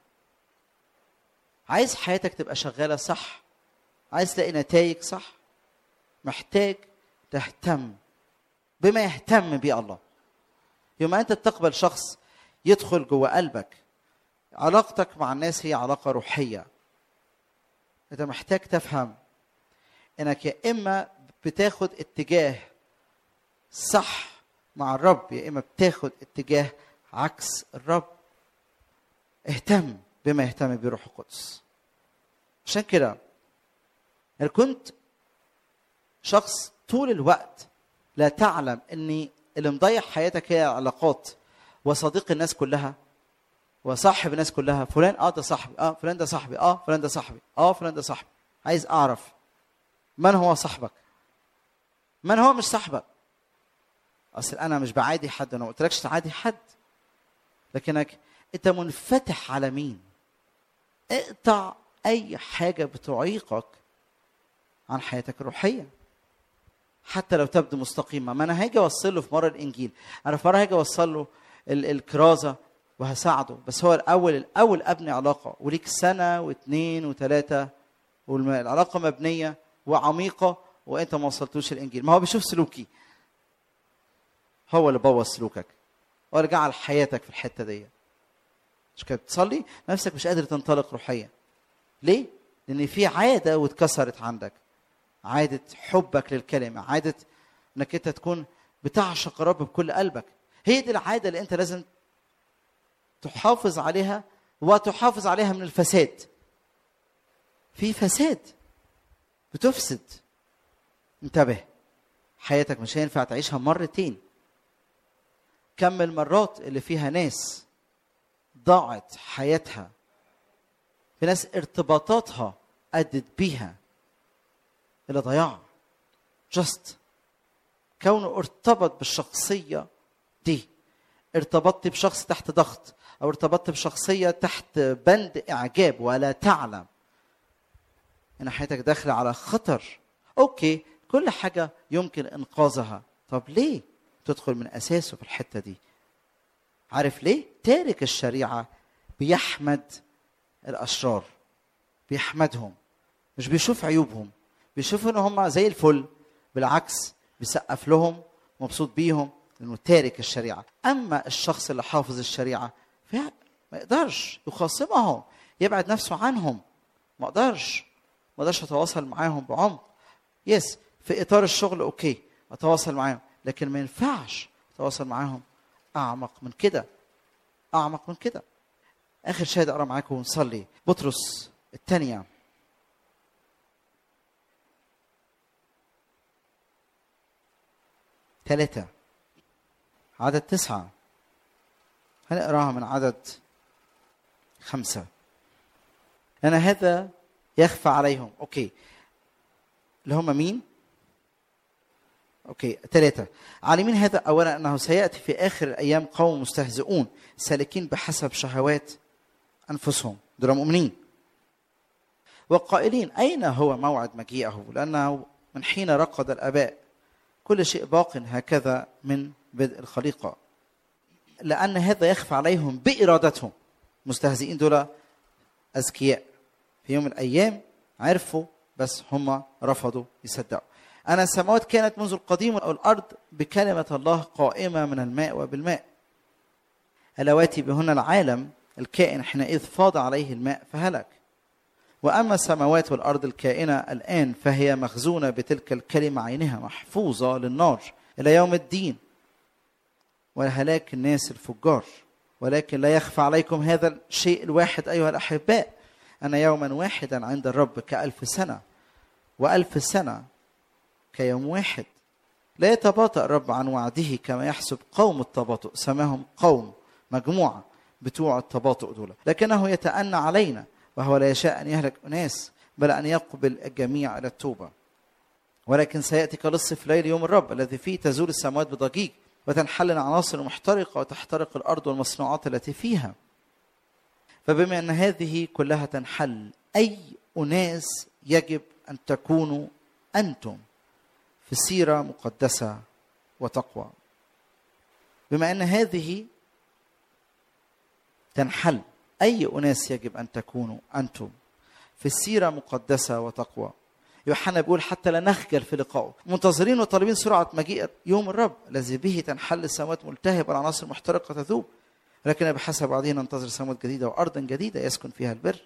عايز حياتك تبقى شغاله صح عايز تلاقي نتائج صح محتاج تهتم بما يهتم بيه الله يوم ما انت تقبل شخص يدخل جوه قلبك علاقتك مع الناس هي علاقه روحيه انت محتاج تفهم انك يا اما بتاخد اتجاه صح مع الرب يا اما بتاخد اتجاه عكس الرب اهتم بما يهتم به روح القدس عشان كده انا كنت شخص طول الوقت لا تعلم اني اللي مضيع حياتك هي علاقات وصديق الناس كلها وصاحب الناس كلها فلان اه ده صاحبي اه فلان ده صاحبي اه فلان ده صاحبي اه فلان ده صاحبي عايز اعرف من هو صاحبك من هو مش صاحبك اصل انا مش بعادي حد انا ما قلتلكش تعادي حد لكنك انت منفتح على مين اقطع اي حاجه بتعيقك عن حياتك الروحيه حتى لو تبدو مستقيمه ما انا هاجي اوصل له في مره الانجيل انا في مره هاجي اوصل له ال- الكرازه وهساعده بس هو الاول الاول ابني علاقه وليك سنه واثنين وثلاثه والعلاقه مبنيه وعميقه وانت ما وصلتوش الانجيل ما هو بيشوف سلوكي هو اللي بوظ سلوكك هو اللي جعل حياتك في الحته دي مش كده بتصلي نفسك مش قادر تنطلق روحيا ليه لان في عاده واتكسرت عندك عاده حبك للكلمه عاده انك انت تكون بتعشق الرب بكل قلبك هي دي العاده اللي انت لازم تحافظ عليها وتحافظ عليها من الفساد في فساد بتفسد انتبه حياتك مش هينفع تعيشها مرتين كم المرات اللي فيها ناس ضاعت حياتها في ناس ارتباطاتها أدت بيها إلى ضياع جست كونه ارتبط بالشخصية دي ارتبطت بشخص تحت ضغط او ارتبطت بشخصيه تحت بند اعجاب ولا تعلم ان حياتك داخله على خطر اوكي كل حاجه يمكن انقاذها طب ليه تدخل من اساسه في الحته دي عارف ليه تارك الشريعه بيحمد الاشرار بيحمدهم مش بيشوف عيوبهم بيشوف ان هم زي الفل بالعكس بيسقف لهم مبسوط بيهم لانه تارك الشريعه اما الشخص اللي حافظ الشريعه فما يقدرش يخاصمهم يبعد نفسه عنهم ما اقدرش ما اقدرش اتواصل معاهم بعمق يس في اطار الشغل اوكي اتواصل معاهم لكن ما ينفعش اتواصل معاهم اعمق من كده اعمق من كده اخر شاهد اقرا معاكم ونصلي بطرس الثانيه ثلاثة عدد تسعة هنقراها من عدد خمسة لأن هذا يخفى عليهم أوكي اللي هم مين؟ أوكي ثلاثة عالمين هذا أولا أنه سيأتي في آخر الأيام قوم مستهزئون سالكين بحسب شهوات أنفسهم دول مؤمنين وقائلين أين هو موعد مجيئه لأنه من حين رقد الآباء كل شيء باق هكذا من بدء الخليقة لأن هذا يخفى عليهم بإرادتهم مستهزئين دول أذكياء في يوم من الأيام عرفوا بس هم رفضوا يصدقوا أنا السماوات كانت منذ القديم والأرض بكلمة الله قائمة من الماء وبالماء اللواتي بهن العالم الكائن حينئذ فاض عليه الماء فهلك واما السماوات والارض الكائنه الان فهي مخزونه بتلك الكلمه عينها محفوظه للنار الى يوم الدين وهلاك الناس الفجار ولكن لا يخفى عليكم هذا الشيء الواحد ايها الاحباء ان يوما واحدا عند الرب كالف سنه والف سنه كيوم واحد لا يتباطأ الرب عن وعده كما يحسب قوم التباطؤ سماهم قوم مجموعه بتوع التباطؤ دول لكنه يتأنى علينا وهو لا يشاء أن يهلك أناس بل أن يقبل الجميع إلى التوبة ولكن سيأتي كلص في ليل يوم الرب الذي فيه تزول السماوات بضجيج وتنحل العناصر المحترقة وتحترق الأرض والمصنوعات التي فيها فبما أن هذه كلها تنحل أي أناس يجب أن تكونوا أنتم في سيرة مقدسة وتقوى بما أن هذه تنحل أي أناس يجب أن تكونوا أنتم في السيرة مقدسة وتقوى يوحنا بيقول حتى لا نخجل في لقائه منتظرين وطالبين سرعة مجيء يوم الرب الذي به تنحل السماوات ملتهبة والعناصر المحترقة تذوب لكن بحسب بعضهم ننتظر سماوات جديدة وأرضا جديدة يسكن فيها البر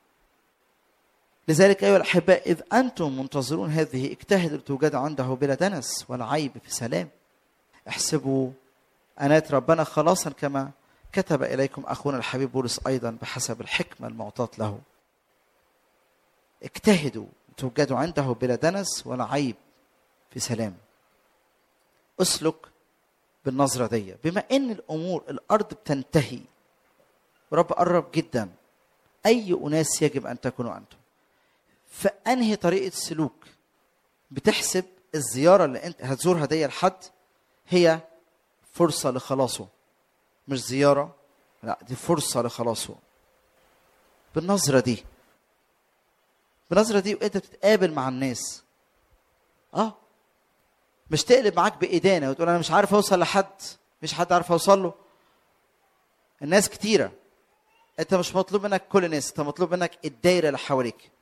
لذلك أيها الأحباء إذ أنتم منتظرون هذه اجتهدوا لتوجدوا عنده بلا دنس ولا عيب في سلام احسبوا أنات ربنا خلاصا كما كتب إليكم أخونا الحبيب بولس أيضا بحسب الحكمة المعطاة له اجتهدوا توجدوا عنده بلا دنس ولا عيب في سلام اسلك بالنظرة دي بما ان الامور الارض بتنتهي ورب قرب جدا اي اناس يجب ان تكونوا انتم فانهي طريقة سلوك بتحسب الزيارة اللي انت هتزورها دي لحد هي فرصة لخلاصه مش زيارة لا دي فرصة لخلاصه بالنظرة دي بالنظرة دي وانت بتتقابل مع الناس اه مش تقلب معاك بإدانة وتقول أنا مش عارف أوصل لحد مش حد عارف أوصل له الناس كتيرة أنت مش مطلوب منك كل الناس أنت مطلوب منك الدايرة اللي حواليك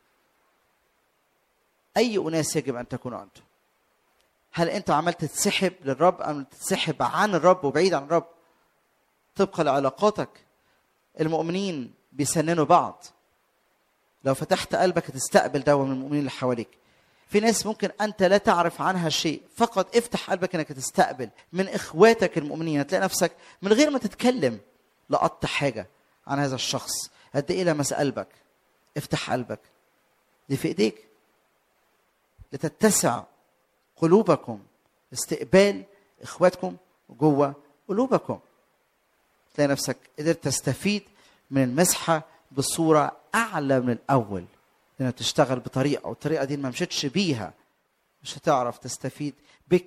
أي أناس يجب أن تكونوا أنتم هل أنت عمال تتسحب للرب أم تتسحب عن الرب وبعيد عن الرب طبقا لعلاقاتك المؤمنين بيسننوا بعض لو فتحت قلبك هتستقبل دوا من المؤمنين اللي حواليك في ناس ممكن انت لا تعرف عنها شيء فقط افتح قلبك انك تستقبل من اخواتك المؤمنين هتلاقي نفسك من غير ما تتكلم لقطت حاجه عن هذا الشخص قد ايه لمس قلبك افتح قلبك دي في ايديك لتتسع قلوبكم استقبال اخواتكم جوه قلوبكم تلاقي نفسك قدرت تستفيد من المسحه بصوره اعلى من الاول لانك تشتغل بطريقه والطريقه دي ما مشيتش بيها مش هتعرف تستفيد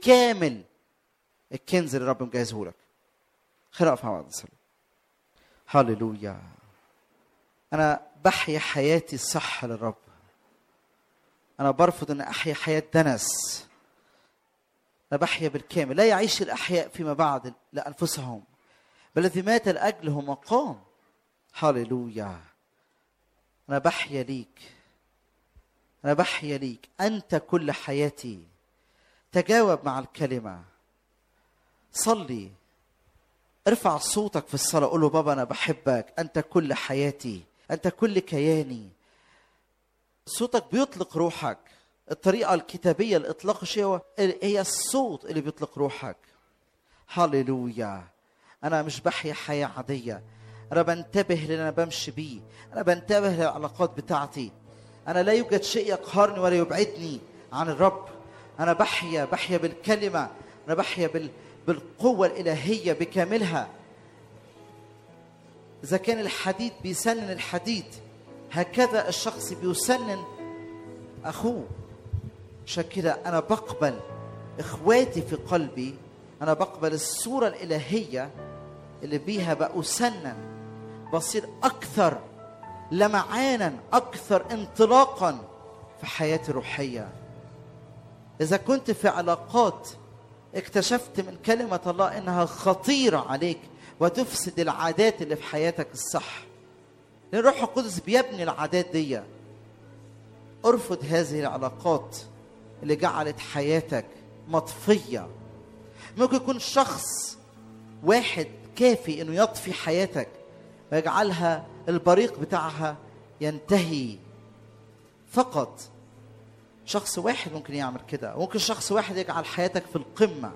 بكامل الكنز اللي الرب مجهزه لك خلينا نقف مع بعض نصلي هللويا انا بحيا حياتي الصح للرب انا برفض ان احيا حياه دنس انا بحيا بالكامل لا يعيش الاحياء فيما بعد لانفسهم بل الذي مات لاجلهم وقام هللويا انا بحيا ليك انا بحيا ليك انت كل حياتي تجاوب مع الكلمه صلي ارفع صوتك في الصلاه قول له بابا انا بحبك انت كل حياتي انت كل كياني صوتك بيطلق روحك الطريقه الكتابيه لاطلاق الشيء هو هي الصوت اللي بيطلق روحك هللويا انا مش بحيا حياه عاديه انا بنتبه للي انا بمشي بيه انا بنتبه للعلاقات بتاعتي انا لا يوجد شيء يقهرني ولا يبعدني عن الرب انا بحيا بحيا بالكلمه انا بحيا بال بالقوه الالهيه بكاملها اذا كان الحديد بيسنن الحديد هكذا الشخص بيسنن اخوه عشان كده انا بقبل اخواتي في قلبي انا بقبل الصوره الالهيه اللي بيها بأسنن بصير اكثر لمعانا اكثر انطلاقا في حياتي الروحيه اذا كنت في علاقات اكتشفت من كلمه الله انها خطيره عليك وتفسد العادات اللي في حياتك الصح لان الروح القدس بيبني العادات دي ارفض هذه العلاقات اللي جعلت حياتك مطفيه ممكن يكون شخص واحد كافي انه يطفي حياتك ويجعلها البريق بتاعها ينتهي فقط شخص واحد ممكن يعمل كده ممكن شخص واحد يجعل حياتك في القمه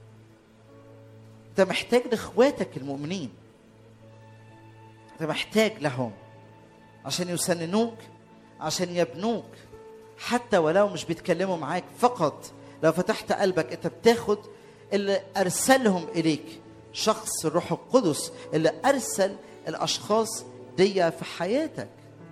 انت محتاج لاخواتك المؤمنين انت محتاج لهم عشان يسننوك عشان يبنوك حتى ولو مش بيتكلموا معاك فقط لو فتحت قلبك انت بتاخد اللي ارسلهم اليك شخص الروح القدس اللي ارسل الاشخاص دي في حياتك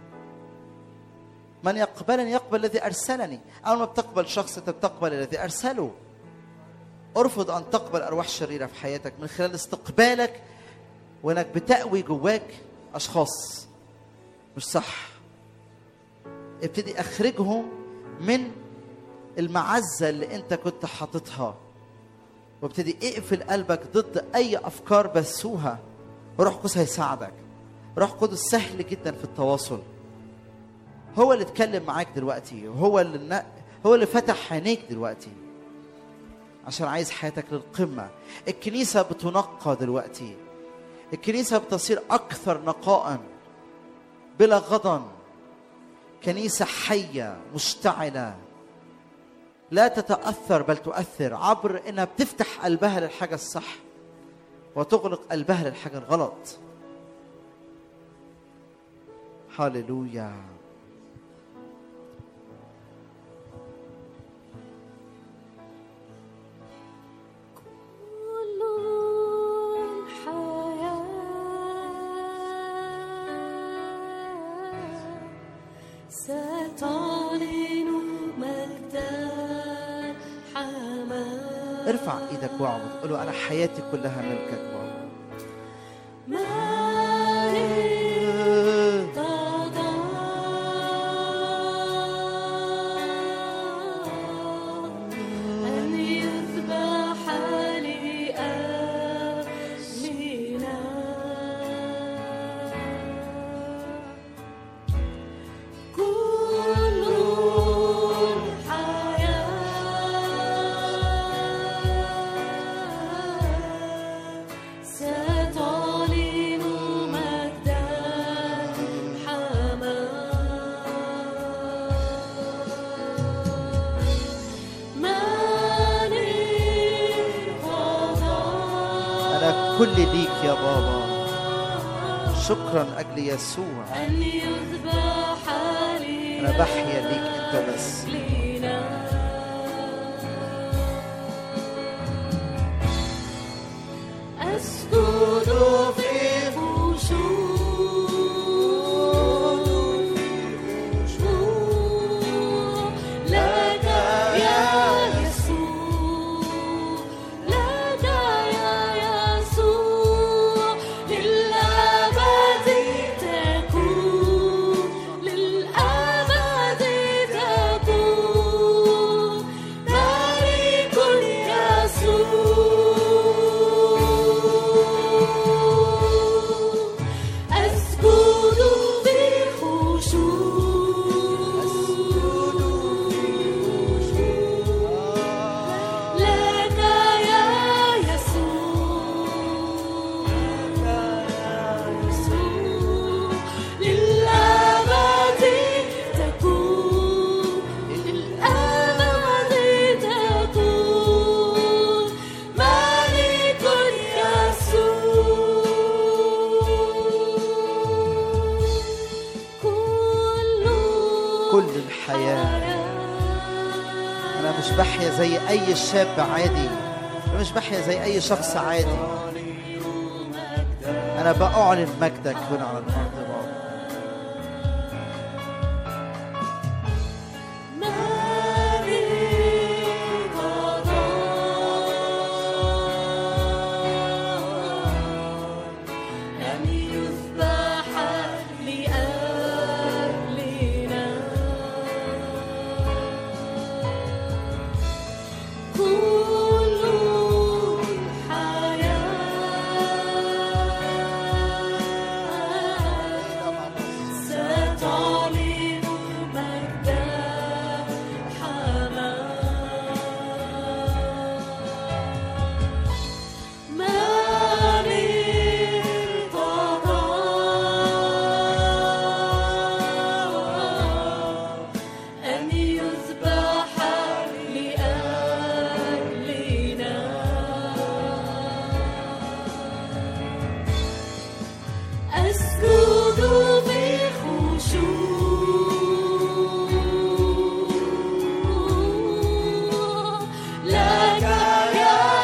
من يقبلني يقبل الذي ارسلني اول ما بتقبل شخص انت بتقبل الذي ارسله ارفض ان تقبل ارواح شريره في حياتك من خلال استقبالك وانك بتأوي جواك اشخاص مش صح ابتدي اخرجهم من المعزه اللي انت كنت حاططها وابتدي اقفل قلبك ضد اي افكار بثوها وروح قدس هيساعدك روح قدس سهل جدا في التواصل هو اللي اتكلم معاك دلوقتي وهو اللي هو اللي فتح عينيك دلوقتي عشان عايز حياتك للقمة الكنيسة بتنقى دلوقتي الكنيسة بتصير أكثر نقاء بلا غضن كنيسة حية مشتعلة لا تتأثر بل تؤثر عبر إنها بتفتح قلبها للحاجة الصح وتغلق قلبها للحاجة الغلط هاليلويا كل الحياة ستعلن مجدا حمام ارفع ايدك واعبد قول له انا حياتي كلها ملكك بابا أن يذبح لأجلنا كل الحياة ستعلن مجدا حمام من انا كل ليك يا بابا شكرا اجل يسوع أن يذبح لي انا بحيا ليك انت بس لنا أسجد في خشوع لك يا يسوع لك يا يسوع للأبد انا مش بحيا زي اي شاب عادي انا مش بحيا زي اي شخص عادي انا باعلن مجدك هنا على الارض يا بابا أن يذبح لأجلنا كل الحياة ستعلن مجد حماه من ارتضى أن يذبح لأجلنا أسجد بخشوع لك يا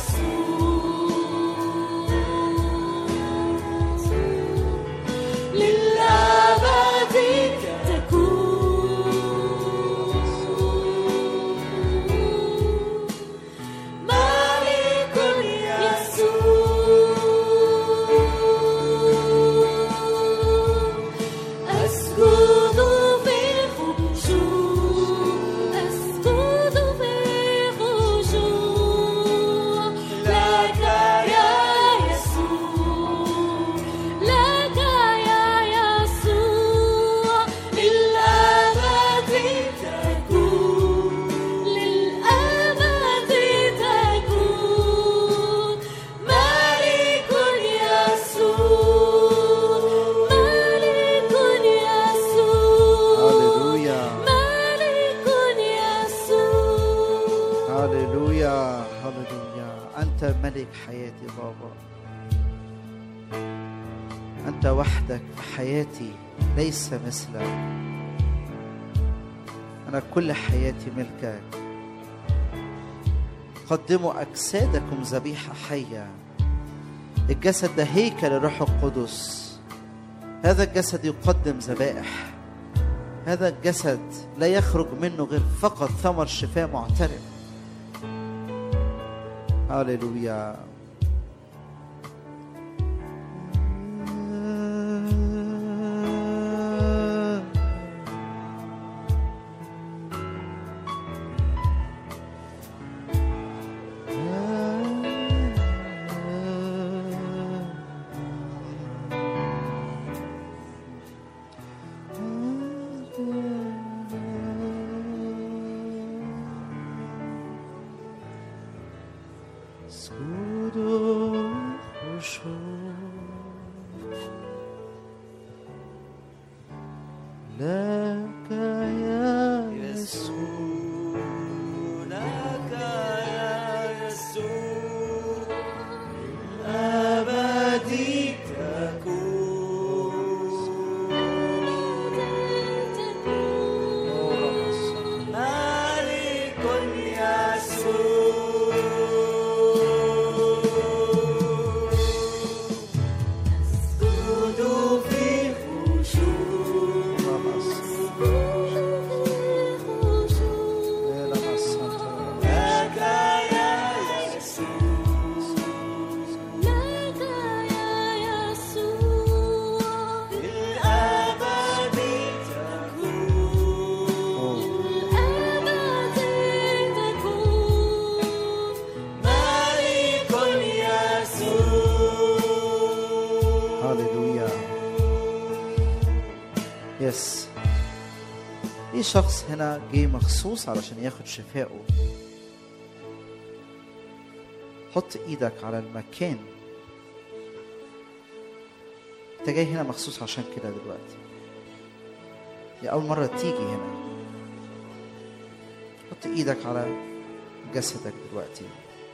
يسوع للأبد تكون ملك يسوع أسجد في خشوع أسجد في خشوع لك يا يسوع لك يا يسوع للأبد تكون للأبد تكون ملك يسوع ملك يسوع هللويا ملك يسوع هللويا هللويا انت ملك حياتي بابا انت وحدك في حياتي ليس مثلك انا كل حياتي ملكك قدموا اجسادكم ذبيحه حيه الجسد ده هيكل الروح القدس هذا الجسد يقدم ذبائح هذا الجسد لا يخرج منه غير فقط ثمر شفاء معترف هللويا اسجدوا خشوع لك يا يسوع لك يا يسوع أبدي ملك يسوع اسجد في لك يا يسوع لك يا يسوع للأبد تكون للأبد تكون ملك يسوع هللويا يس في شخص هنا جه مخصوص علشان ياخد شفائه حط ايدك على المكان انت جاي هنا مخصوص عشان كده دلوقتي دي اول مره تيجي هنا حط ايدك على جسدك دلوقتي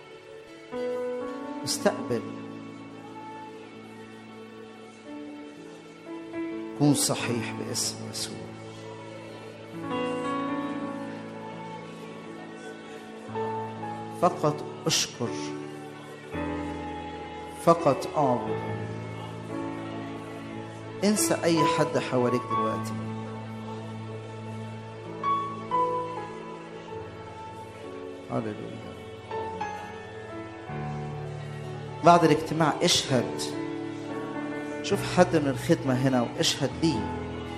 استقبل كون صحيح باسم يسوع فقط اشكر فقط اعبد انسى اي حد حواليك دلوقتي هللويا بعد الاجتماع اشهد شوف حد من الخدمة هنا واشهد ليه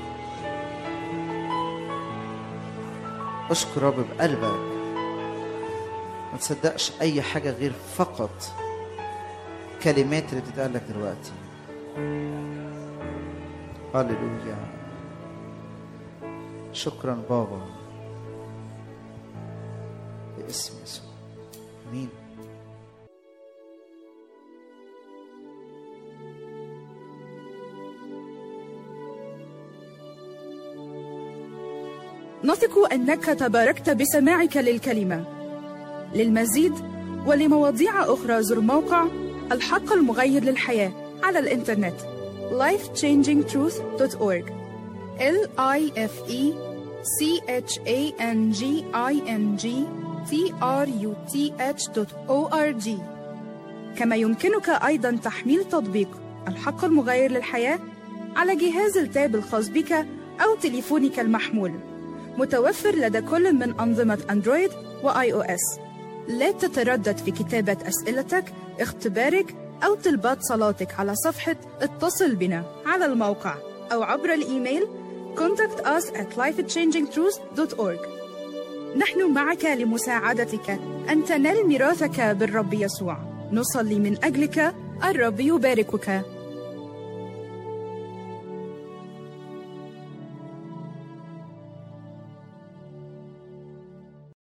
اشكر رب بقلبك ما تصدقش اي حاجة غير فقط كلمات اللي بتتقال لك دلوقتي هللويا شكرا بابا باسم يسوع امين نثق انك تباركت بسماعك للكلمه للمزيد ولمواضيع اخرى زر موقع الحق المغير للحياه على الانترنت lifechangingtruth.org l i f e c h a n g i n g t r u t h.org كما يمكنك ايضا تحميل تطبيق الحق المغير للحياه على جهاز التاب الخاص بك او تليفونك المحمول متوفر لدى كل من أنظمة أندرويد وآي أو إس. لا تتردد في كتابة أسئلتك، اختبارك أو طلبات صلاتك على صفحة اتصل بنا على الموقع أو عبر الإيميل contact us at lifechangingtruth.org نحن معك لمساعدتك أن تنال ميراثك بالرب يسوع نصلي من أجلك الرب يباركك